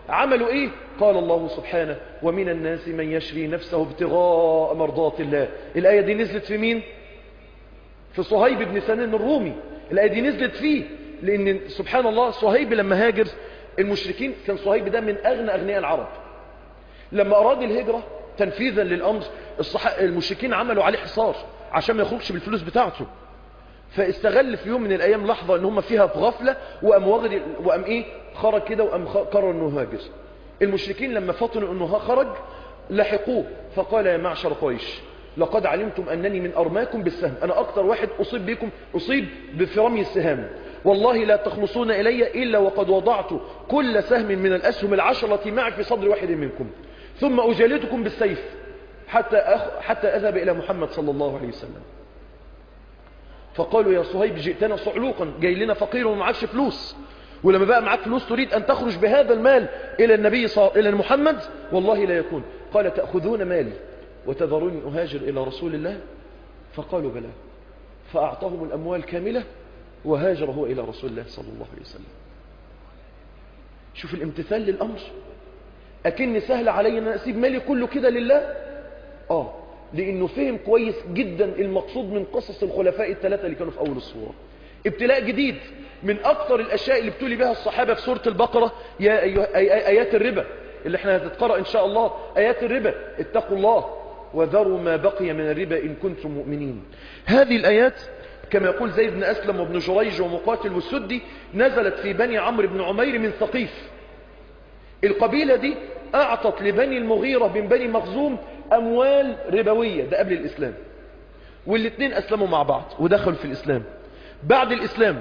عملوا ايه قال الله سبحانه ومن الناس من يشري نفسه ابتغاء مرضات الله الآية دي نزلت في مين في صهيب بن سنان الرومي الآية دي نزلت فيه لأن سبحان الله صهيب لما هاجر المشركين كان صهيب ده من أغنى أغنياء العرب لما أراد الهجرة تنفيذا للأمر الصح... المشركين عملوا عليه حصار عشان ما يخرجش بالفلوس بتاعته فاستغل في يوم من الأيام لحظة ان هم فيها في غفلة وقام واخد وقام ايه خرج كده وقام خ- قرر انه هاجر المشركين لما فطنوا انه ها خرج لحقوه فقال يا معشر قريش لقد علمتم أنني من أرماكم بالسهم أنا أكثر واحد أصيب بكم أصيب بفرمي السهام والله لا تخلصون إلي إلا وقد وضعت كل سهم من الأسهم العشرة معي في صدر واحد منكم ثم أجالدكم بالسيف حتى, أخ... حتى أذهب إلى محمد صلى الله عليه وسلم فقالوا يا صهيب جئتنا صعلوقا جاي لنا فقير ومعكش فلوس ولما بقى معك فلوس تريد أن تخرج بهذا المال إلى النبي صلى إلى محمد والله لا يكون قال تأخذون مالي وتذروني أهاجر إلى رسول الله فقالوا بلى فأعطاهم الأموال كاملة وهاجر هو إلى رسول الله صلى الله عليه وسلم شوف الامتثال للأمر أكن سهل علي أن أسيب مالي كله كده لله آه لأنه فهم كويس جدا المقصود من قصص الخلفاء الثلاثة اللي كانوا في أول الصورة ابتلاء جديد من أكثر الأشياء اللي ابتلي بها الصحابة في سورة البقرة يا أيها أي- أي- آيات الربا اللي احنا هتتقرأ إن شاء الله آيات الربا اتقوا الله وذروا ما بقي من الربا إن كنتم مؤمنين هذه الآيات كما يقول زيد بن أسلم وابن جريج ومقاتل والسدي نزلت في بني عمرو بن عمير من ثقيف القبيلة دي أعطت لبني المغيرة من بني مخزوم أموال ربوية ده قبل الإسلام والاثنين أسلموا مع بعض ودخلوا في الإسلام بعد الإسلام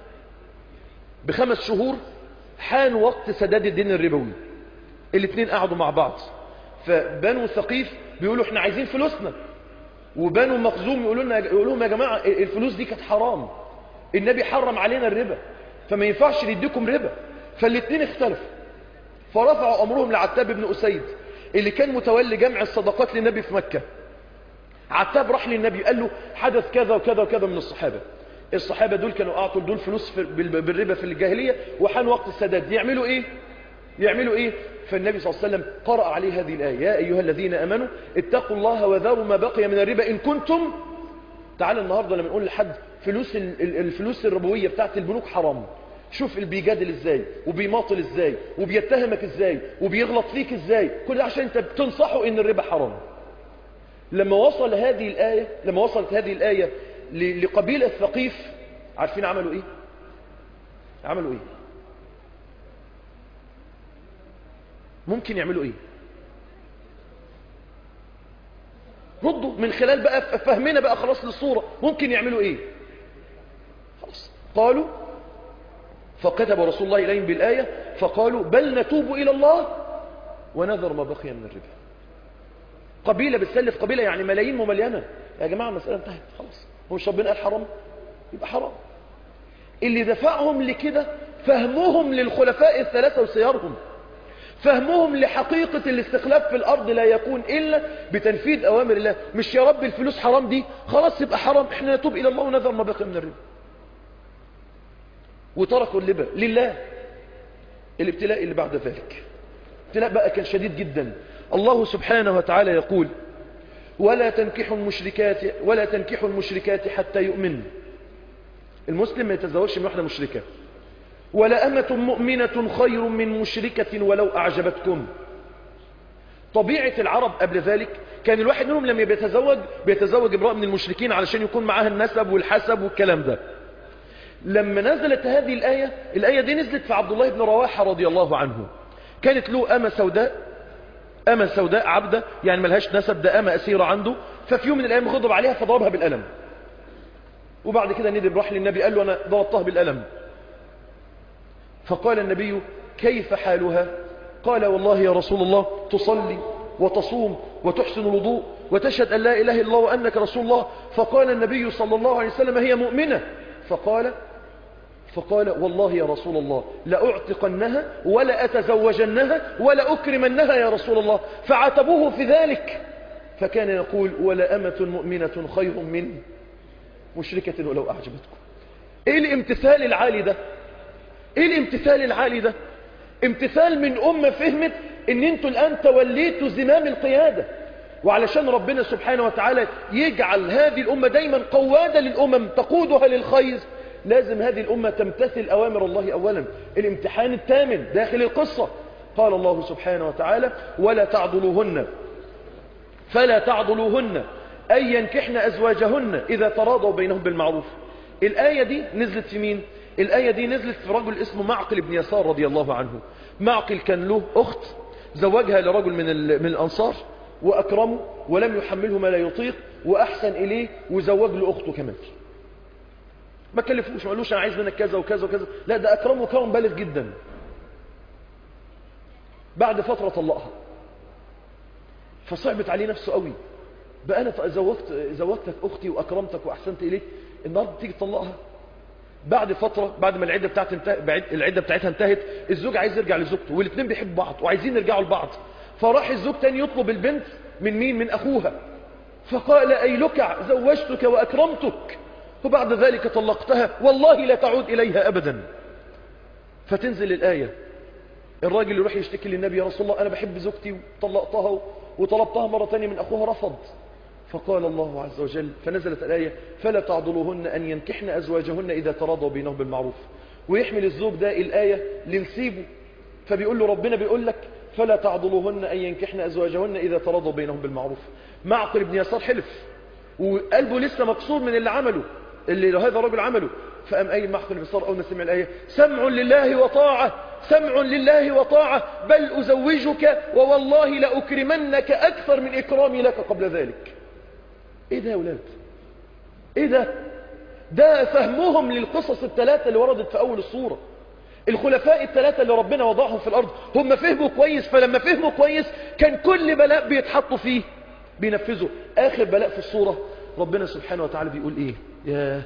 بخمس شهور حان وقت سداد الدين الربوي الاثنين قعدوا مع بعض فبنو ثقيف بيقولوا احنا عايزين فلوسنا وبنو مخزوم يقولوا لنا يقولوا لهم يا جماعه الفلوس دي كانت حرام النبي حرم علينا الربا فما ينفعش نديكم ربا فالاثنين اختلفوا فرفعوا امرهم لعتاب بن اسيد اللي كان متولي جمع الصدقات للنبي في مكه عتاب راح للنبي قال له حدث كذا وكذا وكذا من الصحابه الصحابه دول كانوا اعطوا دول فلوس في بال- بالربا في الجاهليه وحان وقت السداد يعملوا ايه يعملوا ايه فالنبي صلى الله عليه وسلم قرأ عليه هذه الآية يا أيها الذين أمنوا اتقوا الله وذروا ما بقي من الربا إن كنتم تعال النهاردة لما نقول لحد فلوس ال- ال- الفلوس الربوية بتاعت البنوك حرام شوف اللي بيجادل ازاي وبيماطل ازاي وبيتهمك ازاي وبيغلط فيك ازاي كل ده عشان انت بتنصحه ان الربا حرام لما وصل هذه الآية لما وصلت هذه الآية ل- لقبيلة ثقيف عارفين عملوا ايه عملوا ايه ممكن يعملوا ايه ردوا من خلال بقى ف- فهمنا بقى خلاص للصورة ممكن يعملوا ايه خلاص قالوا فكتب رسول الله إليهم بالآية فقالوا بل نتوب إلى الله ونذر ما بقي من الربا قبيلة بتسلف قبيلة يعني ملايين مملينة يا جماعة المسألة انتهت خلاص هو مش ربنا قال حرام يبقى حرام اللي دفعهم لكده فهمهم للخلفاء الثلاثة وسيارهم فهمهم لحقيقة الاستخلاف في الأرض لا يكون إلا بتنفيذ أوامر الله مش يا رب الفلوس حرام دي خلاص يبقى حرام احنا نتوب إلى الله ونذر ما بقي من الربا وتركوا الربا لله الابتلاء اللي بعد ذلك ابتلاء بقى كان شديد جدا الله سبحانه وتعالى يقول ولا تنكحوا المشركات ولا تنكحوا المشركات حتى يؤمنوا المسلم ما يتزوجش من واحدة مشركة ولا أمة مؤمنة خير من مشركة ولو أعجبتكم طبيعة العرب قبل ذلك كان الواحد منهم لما بيتزوج بيتزوج امرأة من المشركين علشان يكون معاها النسب والحسب والكلام ده لما نزلت هذه الآية الآية دي نزلت في عبد الله بن رواحة رضي الله عنه كانت له أمة سوداء أمة سوداء عبدة يعني ملهاش نسب ده أمة أسيرة عنده ففي يوم من الأيام غضب عليها فضربها بالقلم وبعد كده ندب راح للنبي قال له أنا ضربتها بالقلم فقال النبي كيف حالها قال والله يا رسول الله تصلي وتصوم وتحسن الوضوء وتشهد أن لا إله إلا الله وأنك رسول الله فقال النبي صلى الله عليه وسلم هي مؤمنة فقال فقال والله يا رسول الله لأعتقنها ولا أتزوجنها ولا أكرمنها يا رسول الله فعاتبوه في ذلك فكان يقول ولا أمة مؤمنة خير من مشركة ولو أعجبتكم إيه الامتثال العالي ده إيه الامتثال العالي ده امتثال من أمة فهمت ان انتوا الآن توليتوا زمام القيادة وعلشان ربنا سبحانه وتعالى يجعل هذه الأمة دايما قوادة للأمم تقودها للخير لازم هذه الأمة تمتثل أوامر الله أولا الامتحان الثامن داخل القصة قال الله سبحانه وتعالى ولا تعضلوهن فلا تعضلوهن أن ينكحن أزواجهن إذا تراضوا بينهم بالمعروف الآية دي نزلت في مين؟ الآية دي نزلت في رجل اسمه معقل بن يسار رضي الله عنه معقل كان له أخت زوجها لرجل من, من الأنصار وأكرمه ولم يحمله ما لا يطيق وأحسن إليه وزوج له أخته كمان ما كلفوش ما قالوش أنا عايز منك كذا وكذا وكذا لا ده أكرمه كرم بالغ جدا بعد فترة طلقها فصعبت عليه نفسه قوي بقى أنا زوجت زوجتك أختي وأكرمتك وأحسنت إليك النهارده تيجي تطلقها بعد فترة بعد ما العدة بتاعت انتهت العدة بتاعتها انتهت الزوج عايز يرجع لزوجته والاثنين بيحبوا بعض وعايزين يرجعوا لبعض فراح الزوج تاني يطلب البنت من مين من أخوها فقال أي لكع زوجتك وأكرمتك وبعد ذلك طلقتها والله لا تعود إليها أبدا فتنزل الآية الراجل يروح يشتكي للنبي يا رسول الله أنا بحب زوجتي وطلقتها وطلبتها مرة تانية من أخوها رفض فقال الله عز وجل فنزلت الآية فلا تعضلوهن أن ينكحن أزواجهن إذا تراضوا بينهم بالمعروف ويحمل الزوج ده الآية لنسيبه فبيقول له ربنا بيقول لك فلا تعضلوهن أن ينكحن أزواجهن إذا تراضوا بينهم بالمعروف معقل بن يسار حلف وقلبه لسه مكسور من اللي عمله اللي هذا الرجل عمله فقام قايل معقل بن يسار أول ما سمع الآية سمع لله وطاعة سمع لله وطاعة بل أزوجك ووالله لأكرمنك أكثر من إكرامي لك قبل ذلك ايه ده يا ولاد ايه ده ده فهمهم للقصص الثلاثة اللي وردت في اول الصورة الخلفاء الثلاثة اللي ربنا وضعهم في الارض هم فهموا كويس فلما فهموا كويس كان كل بلاء بيتحطوا فيه بينفذوا اخر بلاء في الصورة ربنا سبحانه وتعالى بيقول ايه يا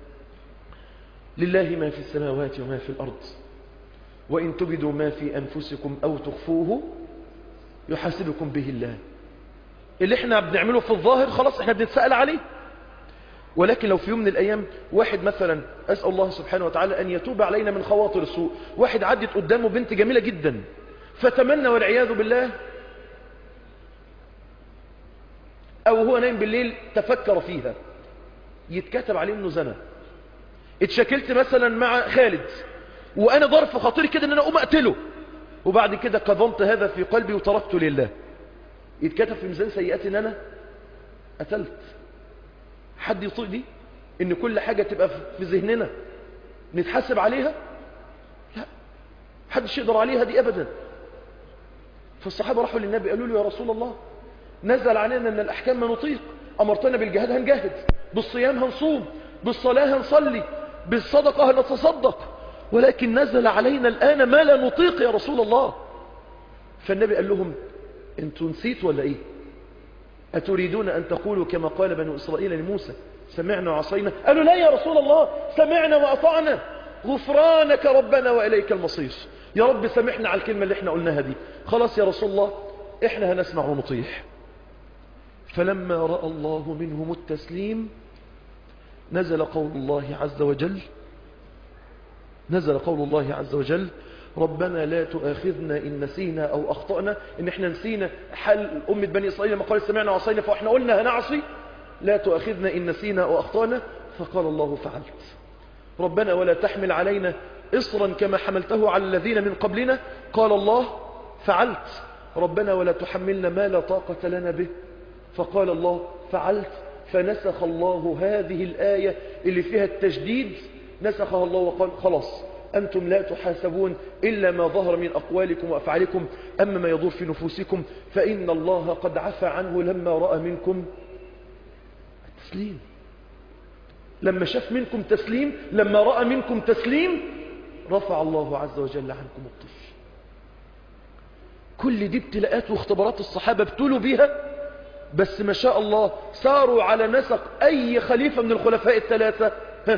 لله ما في السماوات وما في الارض وان تبدوا ما في انفسكم او تخفوه يحاسبكم به الله اللي احنا بنعمله في الظاهر خلاص احنا بنتسأل عليه ولكن لو في يوم من الأيام واحد مثلا أسأل الله سبحانه وتعالى أن يتوب علينا من خواطر السوء واحد عدت قدامه بنت جميلة جدا فتمنى والعياذ بالله أو هو نايم بالليل تفكر فيها يتكتب عليه أنه زنا اتشكلت مثلا مع خالد وأنا ظرف خطير كده أن أنا أقوم أقتله وبعد كده قضمت هذا في قلبي وتركته لله يتكتب في ميزان سيئات ان انا قتلت حد يطيق دي ان كل حاجة تبقى في ذهننا نتحاسب عليها لا حدش يقدر عليها دي ابدا فالصحابة راحوا للنبي قالوا له يا رسول الله نزل علينا ان الاحكام ما نطيق امرتنا بالجهاد هنجاهد بالصيام هنصوم بالصلاة هنصلي بالصدقة هنتصدق ولكن نزل علينا الآن ما لا نطيق يا رسول الله فالنبي قال لهم انتوا نسيتوا ولا ايه أتريدون أن تقولوا كما قال بنو إسرائيل لموسى سمعنا وعصينا قالوا لا يا رسول الله سمعنا وأطعنا غفرانك ربنا وإليك المصير يا رب سامحنا على الكلمة اللي احنا قلناها دي خلاص يا رسول الله احنا هنسمع ونطيع فلما رأى الله منهم التسليم نزل قول الله عز وجل نزل قول الله عز وجل ربنا لا تؤاخذنا إن نسينا أو أخطأنا إن احنا نسينا حال أمة بني إسرائيل لما قال سمعنا وعصينا فإحنا قلنا هنعصي لا تؤاخذنا إن نسينا أو أخطأنا فقال الله فعلت ربنا ولا تحمل علينا إصرا كما حملته على الذين من قبلنا قال الله فعلت ربنا ولا تحملنا ما لا طاقة لنا به فقال الله فعلت فنسخ الله هذه الآية اللي فيها التجديد نسخها الله وقال خلاص أنتم لا تحاسبون إلا ما ظهر من أقوالكم وأفعالكم أما ما يدور في نفوسكم فإن الله قد عفى عنه لما رأى منكم التسليم لما شاف منكم تسليم لما رأى منكم تسليم رفع الله عز وجل عنكم الطفل كل دي ابتلاءات واختبارات الصحابة ابتلوا بها بس ما شاء الله ساروا على نسق أي خليفة من الخلفاء الثلاثة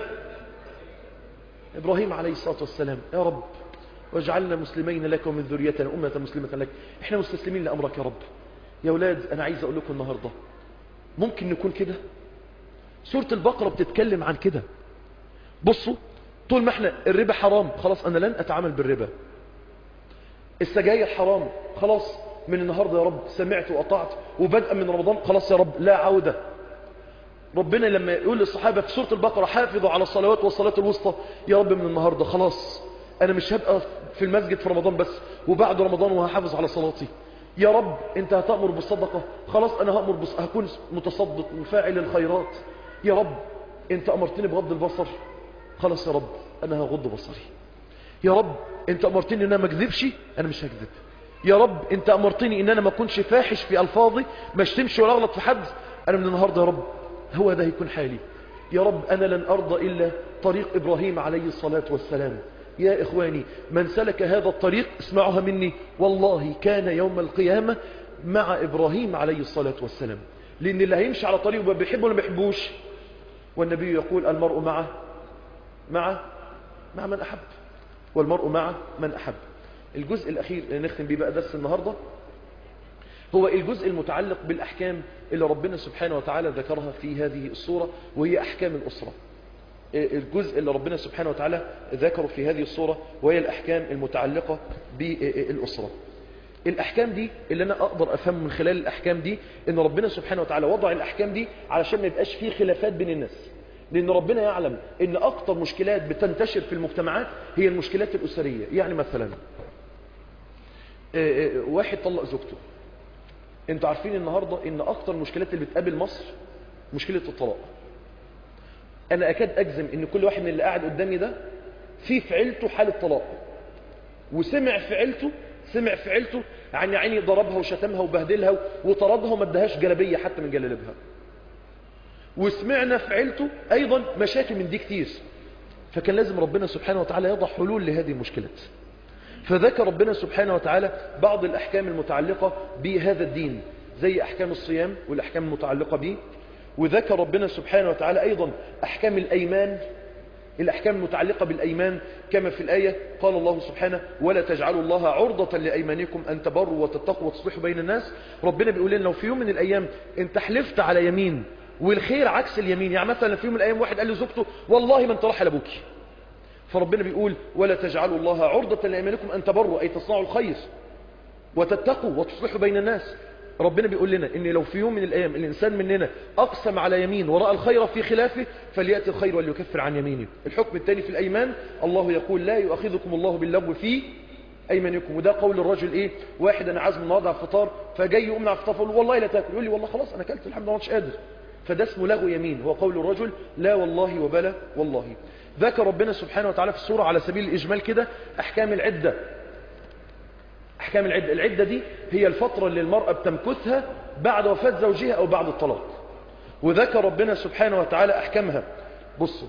إبراهيم عليه الصلاة والسلام يا رب واجعلنا مسلمين لك ومن ذريتنا أمة مسلمة لك احنا مستسلمين لأمرك يا رب يا أولاد أنا عايز أقول لكم النهاردة ممكن نكون كده سورة البقرة بتتكلم عن كده بصوا طول ما احنا الربا حرام خلاص أنا لن أتعامل بالربا السجاير حرام خلاص من النهاردة يا رب سمعت وأطعت وبدءا من رمضان خلاص يا رب لا عودة ربنا لما يقول للصحابة في سورة البقرة حافظوا على الصلوات والصلاة الوسطى يا رب من النهاردة خلاص أنا مش هبقى في المسجد في رمضان بس وبعد رمضان وهحافظ على صلاتي يا رب انت هتأمر بالصدقة خلاص انا هأمر بص... هكون متصدق وفاعل الخيرات يا رب انت امرتني بغض البصر خلاص يا رب انا هغض بصري يا رب انت امرتني ان انا ما اكذبش انا مش هكذب يا رب انت امرتني ان انا ما اكونش فاحش في الفاظي ما اشتمش ولا اغلط في حد انا من النهارده يا رب هو ده هيكون حالي يا رب انا لن ارضى الا طريق ابراهيم عليه الصلاه والسلام يا إخواني من سلك هذا الطريق اسمعوها مني والله كان يوم القيامة مع إبراهيم عليه الصلاة والسلام لأن اللي هيمشي على طريقه بيحبه ولا ما بيحبوش والنبي يقول المرء مع مع مع من أحب والمرء مع من أحب الجزء الأخير اللي نختم بيه بقى درس النهاردة هو الجزء المتعلق بالأحكام اللي ربنا سبحانه وتعالى ذكرها في هذه الصورة وهي أحكام الأسرة الجزء اللي ربنا سبحانه وتعالى ذكره في هذه الصورة وهي الأحكام المتعلقة بالأسرة الأحكام دي اللي أنا أقدر أفهم من خلال الأحكام دي إن ربنا سبحانه وتعالى وضع الأحكام دي علشان ما يبقاش فيه خلافات بين الناس لأن ربنا يعلم إن أكتر مشكلات بتنتشر في المجتمعات هي المشكلات الأسرية يعني مثلا واحد طلق زوجته انتوا عارفين النهاردة إن أكتر مشكلات اللي بتقابل مصر مشكلة الطلاق انا اكاد اجزم ان كل واحد من اللي قاعد قدامي ده في في عيلته حالة طلاق وسمع في عيلته سمع في عيلته عن عيني ضربها وشتمها وبهدلها وطردها وما ادهاش جلبية حتى من جلالبها وسمعنا في عيلته ايضا مشاكل من دي كتير فكان لازم ربنا سبحانه وتعالى يضع حلول لهذه المشكلات فذكر ربنا سبحانه وتعالى بعض الاحكام المتعلقة بهذا الدين زي احكام الصيام والاحكام المتعلقة به وذكر ربنا سبحانه وتعالى أيضا أحكام الأيمان الأحكام المتعلقة بالأيمان كما في الآية قال الله سبحانه ولا تجعلوا الله عرضة لأيمانكم أن تبروا وتتقوا وتصلحوا بين الناس ربنا بيقول لنا لو في يوم من الأيام أنت حلفت على يمين والخير عكس اليمين يعني مثلا في يوم من الأيام واحد قال لزوجته والله ما انت راح لابوكي فربنا بيقول ولا تجعلوا الله عرضة لأيمانكم أن تبروا أي تصنعوا الخير وتتقوا وتصلحوا بين الناس ربنا بيقول لنا ان لو في يوم من الايام الانسان مننا اقسم على يمين وراى الخير في خلافه فلياتي الخير وليكفر عن يمينه الحكم الثاني في الايمان الله يقول لا يؤاخذكم الله باللغو في ايمانكم وده قول الرجل ايه واحد انا عازم النهارده على الفطار فجاي يقوم على الفطار فيقول والله لا تاكل يقول لي والله خلاص انا اكلت الحمد لله مش قادر فده اسمه لغو يمين هو قول الرجل لا والله وبلا والله ذكر ربنا سبحانه وتعالى في السوره على سبيل الاجمال كده احكام العده أحكام العدة العدة دي هي الفترة اللي المرأة بتمكثها بعد وفاة زوجها أو بعد الطلاق وذكر ربنا سبحانه وتعالى أحكامها بصوا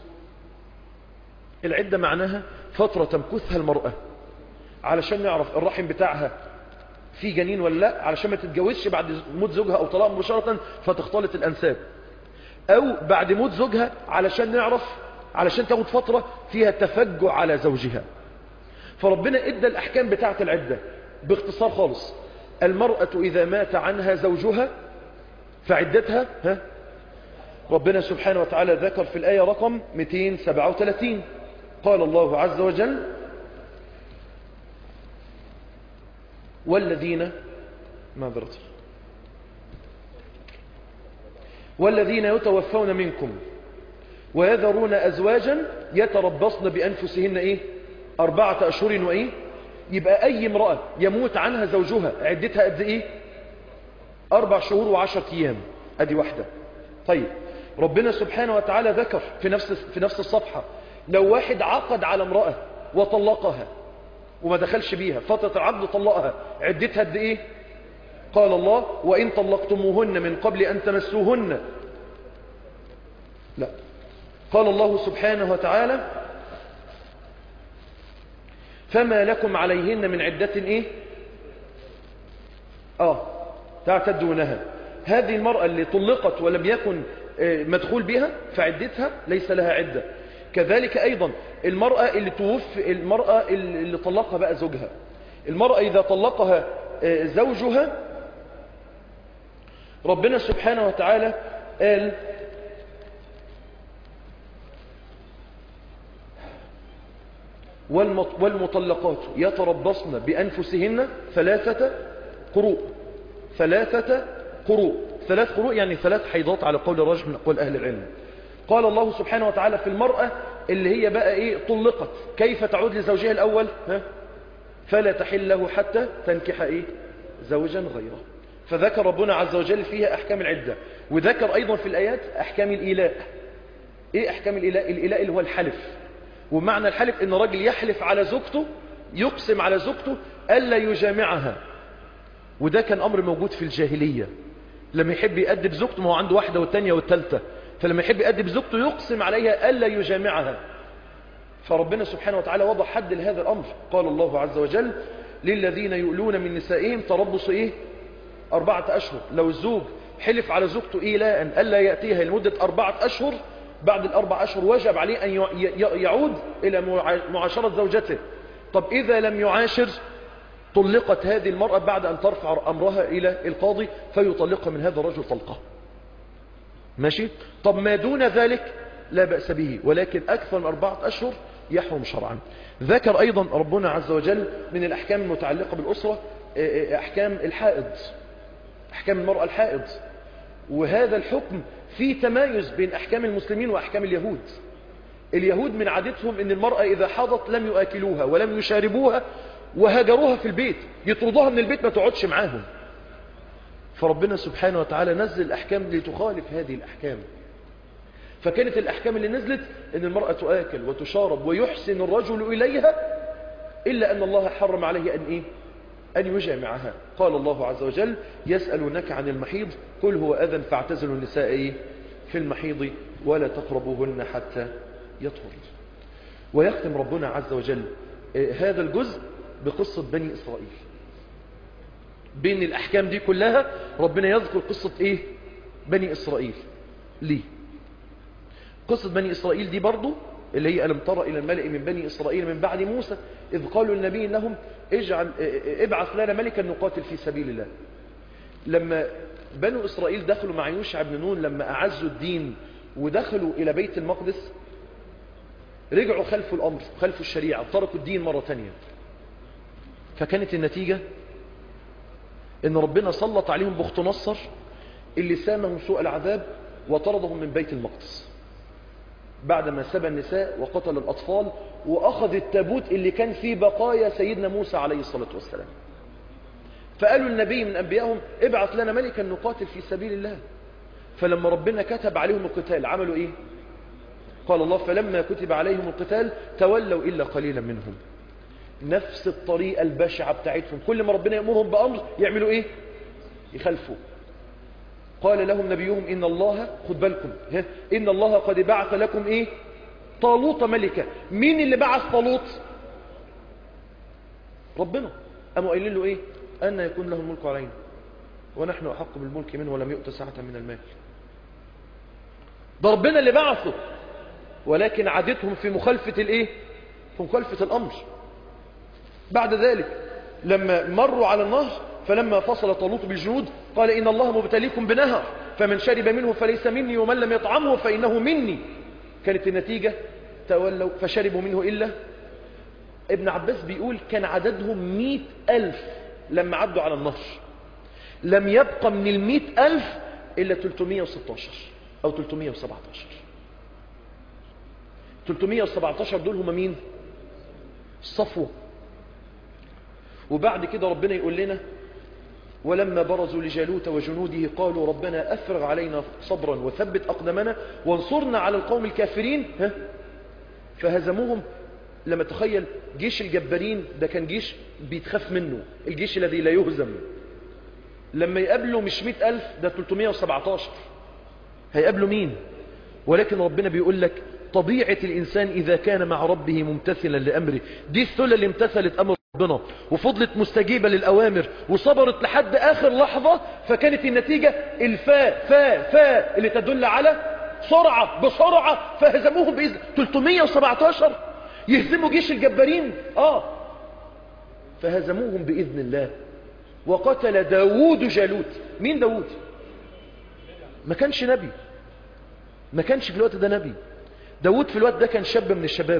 العدة معناها فترة تمكثها المرأة علشان نعرف الرحم بتاعها في جنين ولا لا علشان ما تتجوزش بعد موت زوجها أو طلاق مباشرة فتختلط الأنساب أو بعد موت زوجها علشان نعرف علشان تاخد فترة فيها تفجع على زوجها فربنا ادى الأحكام بتاعة العدة باختصار خالص المرأة إذا مات عنها زوجها فعدتها ها ربنا سبحانه وتعالى ذكر في الآية رقم 237 قال الله عز وجل والذين معذرة والذين يتوفون منكم ويذرون أزواجا يتربصن بأنفسهن إيه أربعة أشهر وإيه يبقى أي امرأة يموت عنها زوجها عدتها قد إيه أربع شهور وعشرة أيام أدي واحدة طيب ربنا سبحانه وتعالى ذكر في نفس, في نفس الصفحة لو واحد عقد على امرأة وطلقها وما دخلش بيها فترة العقد طلقها عدتها قد إيه قال الله وإن طلقتموهن من قبل أن تمسوهن لا قال الله سبحانه وتعالى فما لكم عليهن من عدة ايه اه تعتدونها هذه المرأة اللي طلقت ولم يكن مدخول بها فعدتها ليس لها عدة كذلك ايضا المرأة اللي توفي المرأة اللي طلقها بقى زوجها المرأة اذا طلقها زوجها ربنا سبحانه وتعالى قال والمطلقات يتربصن بأنفسهن ثلاثة قروء ثلاثة قروء ثلاث قروء يعني ثلاث حيضات على قول الرجل من أقوال أهل العلم قال الله سبحانه وتعالى في المرأة اللي هي بقى إيه طلقت كيف تعود لزوجها الأول ها؟ فلا تحل له حتى تنكح إيه زوجا غيره فذكر ربنا عز وجل فيها أحكام العدة وذكر أيضا في الآيات أحكام الإيلاء إيه أحكام الإيلاء الإيلاء اللي هو الحلف ومعنى الحلف إن راجل يحلف على زوجته يقسم على زوجته ألا يجامعها وده كان أمر موجود في الجاهلية لما يحب يأدب زوجته ما هو عنده واحدة والتانية والتالتة فلما يحب يأدب زوجته يقسم عليها ألا يجامعها فربنا سبحانه وتعالى وضع حد لهذا الأمر قال الله عز وجل للذين يؤلون من نسائهم تربص إيه أربعة أشهر لو الزوج حلف على زوجته إيلاء ألا يأتيها لمدة أربعة أشهر بعد الأربع أشهر وجب عليه أن يعود إلى معاشرة زوجته طب إذا لم يعاشر طلقت هذه المرأة بعد أن ترفع أمرها إلى القاضي فيطلقها من هذا الرجل طلقة ماشي طب ما دون ذلك لا بأس به ولكن أكثر من أربعة أشهر يحرم شرعا ذكر أيضا ربنا عز وجل من الأحكام المتعلقة بالأسرة أحكام الحائض أحكام المرأة الحائض وهذا الحكم فيه تمايز بين أحكام المسلمين وأحكام اليهود اليهود من عادتهم أن المرأة إذا حاضت لم يؤكلوها ولم يشاربوها وهجروها في البيت يطردوها من البيت ما تقعدش معاهم فربنا سبحانه وتعالى نزل الأحكام لتخالف هذه الأحكام فكانت الأحكام اللي نزلت أن المرأة تؤكل وتشارب ويحسن الرجل إليها إلا أن الله حرم عليه أن إيه أن يجامعها قال الله عز وجل يسألونك عن المحيض قل هو أذن فاعتزلوا النساء إيه؟ في المحيض ولا تقربوهن حتى يطهر ويختم ربنا عز وجل هذا الجزء بقصة بني إسرائيل بين الأحكام دي كلها ربنا يذكر قصة إيه بني إسرائيل ليه قصة بني إسرائيل دي برضو اللي هي ألم ترى إلى الملئ من بني إسرائيل من بعد موسى إذ قالوا النبي لهم اجعل ابعث لنا ملكا نقاتل في سبيل الله لما بنو إسرائيل دخلوا مع يوشع بن نون لما أعزوا الدين ودخلوا إلى بيت المقدس رجعوا خلفوا الأمر خلفوا الشريعة تركوا الدين مرة تانية فكانت النتيجة ان ربنا سلط عليهم بخت نصر اللي سامهم سوء العذاب وطردهم من بيت المقدس بعدما سبى النساء وقتل الأطفال وأخذ التابوت اللي كان فيه بقايا سيدنا موسى عليه الصلاة والسلام فقالوا النبي من أنبيائهم ابعث لنا ملكا نقاتل في سبيل الله فلما ربنا كتب عليهم القتال عملوا إيه قال الله فلما كتب عليهم القتال تولوا إلا قليلا منهم نفس الطريقة البشعة بتاعتهم كل ما ربنا يأمرهم بأمر يعملوا إيه يخلفوا قال لهم نبيهم إن الله خد بالكم إن الله قد بعث لكم إيه طالوت ملكة مين اللي بعث طالوت ربنا قاموا قايلين له إيه أن يكون له الملك علينا ونحن أحق بالملك منه ولم يؤت ساعة من المال ده ربنا اللي بعثه ولكن عادتهم في مخالفة الإيه في مخالفة الأمر بعد ذلك لما مروا على النهر فلما فصل طالوت بالجنود قال إن الله مبتليكم بنهر فمن شرب منه فليس مني ومن لم يطعمه فإنه مني كانت النتيجة تولوا فشربوا منه إلا ابن عباس بيقول كان عددهم مئة ألف لما عدوا على النهر لم يبقى من المئة ألف إلا 316 أو 317 317 دول هم مين الصفوة وبعد كده ربنا يقول لنا ولما برزوا لجالوت وجنوده قالوا ربنا أفرغ علينا صبرا وثبت أقدمنا وانصرنا على القوم الكافرين ها؟ فهزموهم لما تخيل جيش الجبارين ده كان جيش بيتخاف منه الجيش الذي لا يهزم لما يقابلوا مش مئة ألف ده 317 هيقابلوا مين ولكن ربنا بيقول لك طبيعة الإنسان إذا كان مع ربه ممتثلا لأمره دي الثلة اللي امتثلت أمر ربنا وفضلت مستجيبة للأوامر وصبرت لحد آخر لحظة فكانت النتيجة الفاء فاء فاء اللي تدل على سرعة بسرعة فهزموهم بإذن 317 يهزموا جيش الجبارين آه فهزموهم بإذن الله وقتل داوود جالوت مين داوود ما كانش نبي ما كانش في الوقت ده نبي داود في الوقت ده كان شاب من الشباب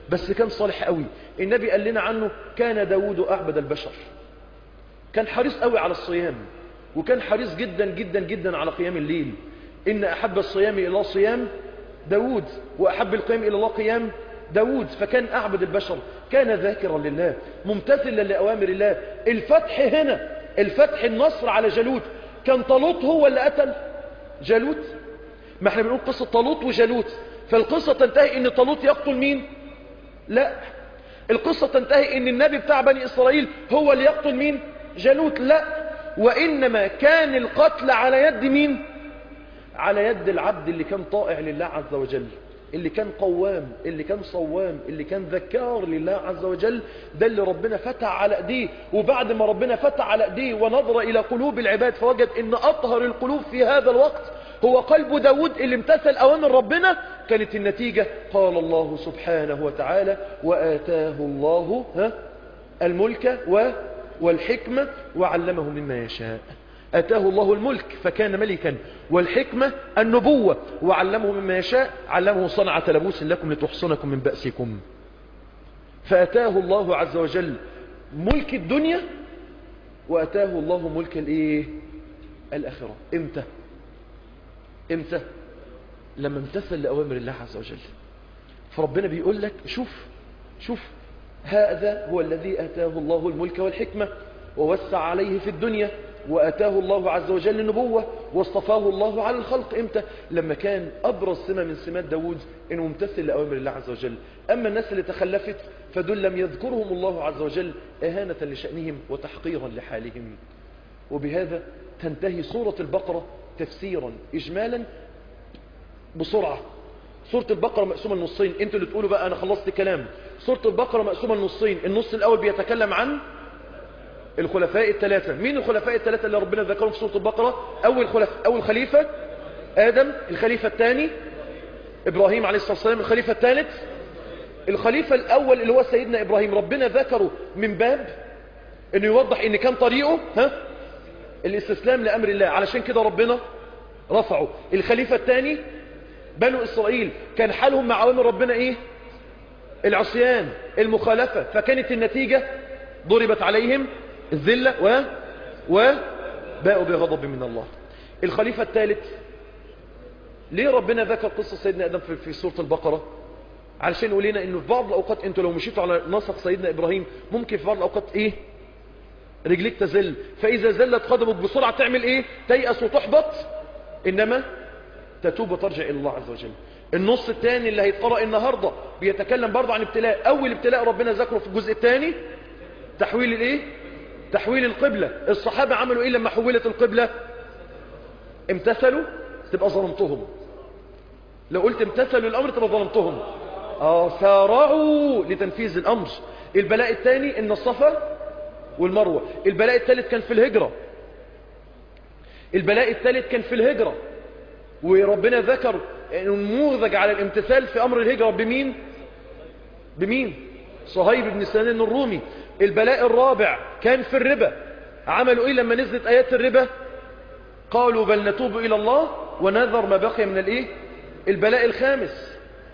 بس كان صالح قوي النبي قال لنا عنه كان داود أعبد البشر كان حريص قوي على الصيام وكان حريص جدا جدا جدا على قيام الليل إن أحب الصيام إلى الله صيام داود وأحب القيام إلى الله قيام داود فكان أعبد البشر كان ذاكرا لله ممتثلا لأوامر الله الفتح هنا الفتح النصر على جالوت كان طالوت هو اللي قتل جالوت ما احنا بنقول قصة طالوت وجالوت فالقصة تنتهي ان طالوت يقتل مين لا القصة تنتهي ان النبي بتاع بني اسرائيل هو اللي يقتل مين جالوت لا وانما كان القتل على يد مين على يد العبد اللي كان طائع لله عز وجل اللي كان قوام اللي كان صوام اللي كان ذكار لله عز وجل ده اللي ربنا فتح على ايديه وبعد ما ربنا فتح على ايديه ونظر الى قلوب العباد فوجد ان اطهر القلوب في هذا الوقت هو قلب داود اللي امتثل اوامر ربنا كانت النتيجة قال الله سبحانه وتعالى وآتاه الله ها الملك و والحكمة وعلمه مما يشاء أتاه الله الملك فكان ملكا والحكمة النبوة وعلمه مما يشاء علمه صنعة لبوس لكم لتحصنكم من بأسكم فأتاه الله عز وجل ملك الدنيا وأتاه الله ملك الإيه الآخرة إمتى إمتى لما امتثل لأوامر الله عز وجل فربنا بيقول لك شوف شوف هذا هو الذي أتاه الله الملك والحكمة ووسع عليه في الدنيا وأتاه الله عز وجل النبوة واصطفاه الله على الخلق إمتى لما كان أبرز سمة من سمات داود إنه ممتثل لأوامر الله عز وجل أما الناس اللي تخلفت فدول لم يذكرهم الله عز وجل إهانة لشأنهم وتحقيرا لحالهم وبهذا تنتهي سورة البقرة تفسيرا إجمالا بسرعة سورة البقرة مقسومة النصين انتوا اللي تقولوا بقى أنا خلصت كلام سورة البقرة مقسومة النصين النص الأول بيتكلم عن الخلفاء الثلاثة مين الخلفاء الثلاثة اللي ربنا ذكرهم في سورة البقرة أول, خلف أول خليفة آدم الخليفة الثاني إبراهيم عليه الصلاة والسلام الخليفة الثالث الخليفة الأول اللي هو سيدنا إبراهيم ربنا ذكره من باب أنه يوضح أن كان طريقه ها الاستسلام لأمر الله علشان كده ربنا رفعه الخليفة الثاني بنو إسرائيل كان حالهم مع أوامر ربنا إيه العصيان المخالفة فكانت النتيجة ضربت عليهم الذلة و وباءوا بغضب من الله الخليفة الثالث ليه ربنا ذكر قصة سيدنا آدم في, في سورة البقرة علشان يقول لنا انه في بعض الاوقات انتوا لو مشيتوا على نسق سيدنا ابراهيم ممكن في بعض الاوقات ايه رجليك تزل فاذا زلت قدمك بسرعة تعمل ايه تيأس وتحبط انما تتوب وترجع الى الله عز وجل النص الثاني اللي هيتقرأ النهاردة بيتكلم برضه عن ابتلاء اول ابتلاء ربنا ذكره في الجزء الثاني تحويل الايه تحويل القبلة الصحابة عملوا ايه لما حولت القبلة امتثلوا تبقى ظلمتهم لو قلت امتثلوا الامر تبقى ظلمتهم اه سارعوا لتنفيذ الامر البلاء الثاني ان الصفا والمروة البلاء الثالث كان في الهجرة البلاء الثالث كان في الهجرة وربنا ذكر النموذج على الامتثال في امر الهجرة بمين بمين صهيب بن سنان الرومي البلاء الرابع كان في الربا عملوا ايه لما نزلت ايات الربا قالوا بل نتوب الى الله ونذر ما بقي من الايه البلاء الخامس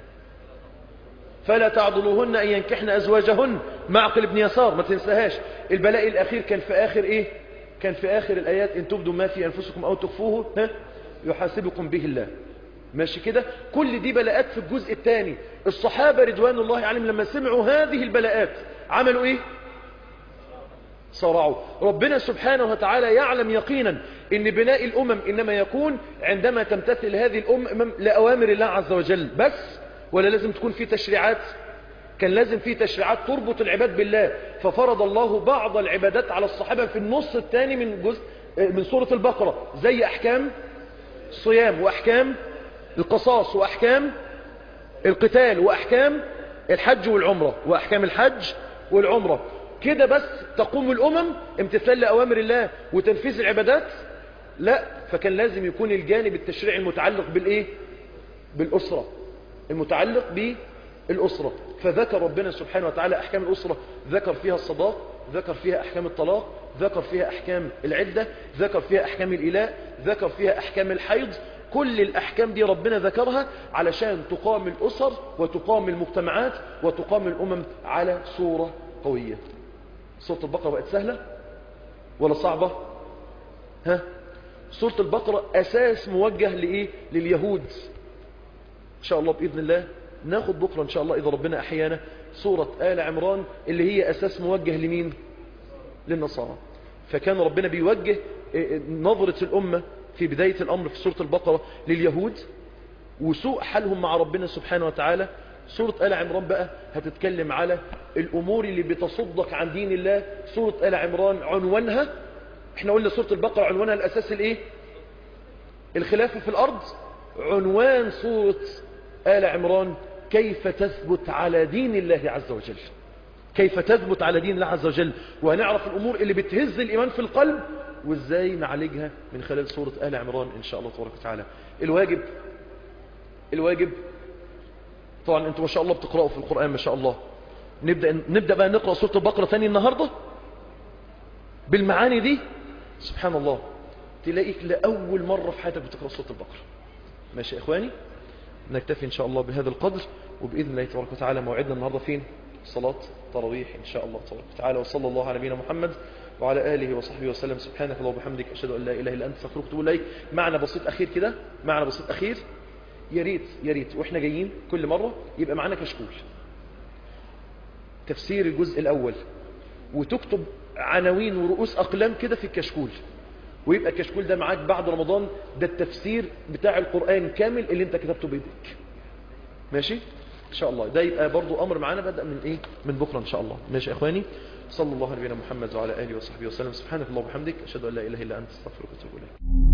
فلا تعضلوهن ان ينكحن ازواجهن معقل بن يسار ما تنساهاش البلاء الاخير كان في اخر ايه كان في اخر الايات ان تبدوا ما في انفسكم او تخفوه ها يحاسبكم به الله ماشي كده كل دي بلاءات في الجزء الثاني الصحابة رضوان الله عليهم لما سمعوا هذه البلاءات عملوا ايه صارعوا ربنا سبحانه وتعالى يعلم يقينا ان بناء الامم انما يكون عندما تمتثل هذه الامم لأوامر الله عز وجل بس ولا لازم تكون في تشريعات كان لازم في تشريعات تربط العباد بالله ففرض الله بعض العبادات على الصحابة في النص الثاني من جزء من سورة البقرة زي احكام الصيام واحكام القصاص واحكام القتال واحكام الحج والعمرة واحكام الحج والعمرة كده بس تقوم الامم امتثال لأوامر الله وتنفيذ العبادات لا فكان لازم يكون الجانب التشريعي المتعلق بالايه بالاسرة المتعلق بالاسرة فذكر ربنا سبحانه وتعالى احكام الاسرة ذكر فيها الصداق ذكر فيها احكام الطلاق ذكر فيها احكام العدة ذكر فيها احكام الاله ذكر فيها احكام الحيض كل الأحكام دي ربنا ذكرها علشان تقام الأسر وتقام المجتمعات وتقام الأمم على صورة قوية سورة البقرة بقت سهلة ولا صعبة ها سورة البقرة أساس موجه لإيه لليهود إن شاء الله بإذن الله ناخد بكرة إن شاء الله إذا ربنا أحيانا سورة آل عمران اللي هي أساس موجه لمين للنصارى فكان ربنا بيوجه نظرة الأمة في بداية الأمر في سورة البقرة لليهود وسوء حالهم مع ربنا سبحانه وتعالى سورة آل عمران بقى هتتكلم على الأمور اللي بتصدق عن دين الله سورة آل عمران عنوانها احنا قلنا سورة البقرة عنوانها الأساس الايه الخلافة في الأرض عنوان سورة آل عمران كيف تثبت على دين الله عز وجل كيف تثبت على دين الله عز وجل وهنعرف الأمور اللي بتهز الإيمان في القلب وإزاي نعالجها من خلال سورة آل عمران إن شاء الله تبارك وتعالى الواجب الواجب طبعا انتم ما شاء الله بتقرأوا في القرآن ما شاء الله نبدأ, نبدأ بقى نقرأ سورة البقرة ثاني النهاردة بالمعاني دي سبحان الله تلاقيك لأول مرة في حياتك بتقرأ سورة البقرة ماشي يا إخواني نكتفي إن شاء الله بهذا القدر وبإذن الله تبارك وتعالى موعدنا النهاردة فين صلاة تراويح إن شاء الله تبارك وتعالى وصلى الله على نبينا محمد وعلى آله وصحبه وسلم سبحانك اللهم وبحمدك أشهد أن لا إله إلا أنت استغفرك وأتوب إليك معنى بسيط أخير كده معنى بسيط أخير يا ريت يا ريت واحنا جايين كل مرة يبقى معانا كشكول تفسير الجزء الأول وتكتب عناوين ورؤوس أقلام كده في الكشكول ويبقى الكشكول ده معاك بعد رمضان ده التفسير بتاع القرآن كامل اللي انت كتبته بيدك ماشي ان شاء الله ده يبقى برضو امر معانا بدأ من ايه من بكرة ان شاء الله ماشي يا اخواني صلى الله عليه وسلم محمد وعلى اله وصحبه وسلم سبحانك اللهم وبحمدك اشهد ان لا اله الا انت استغفرك واتوب اليك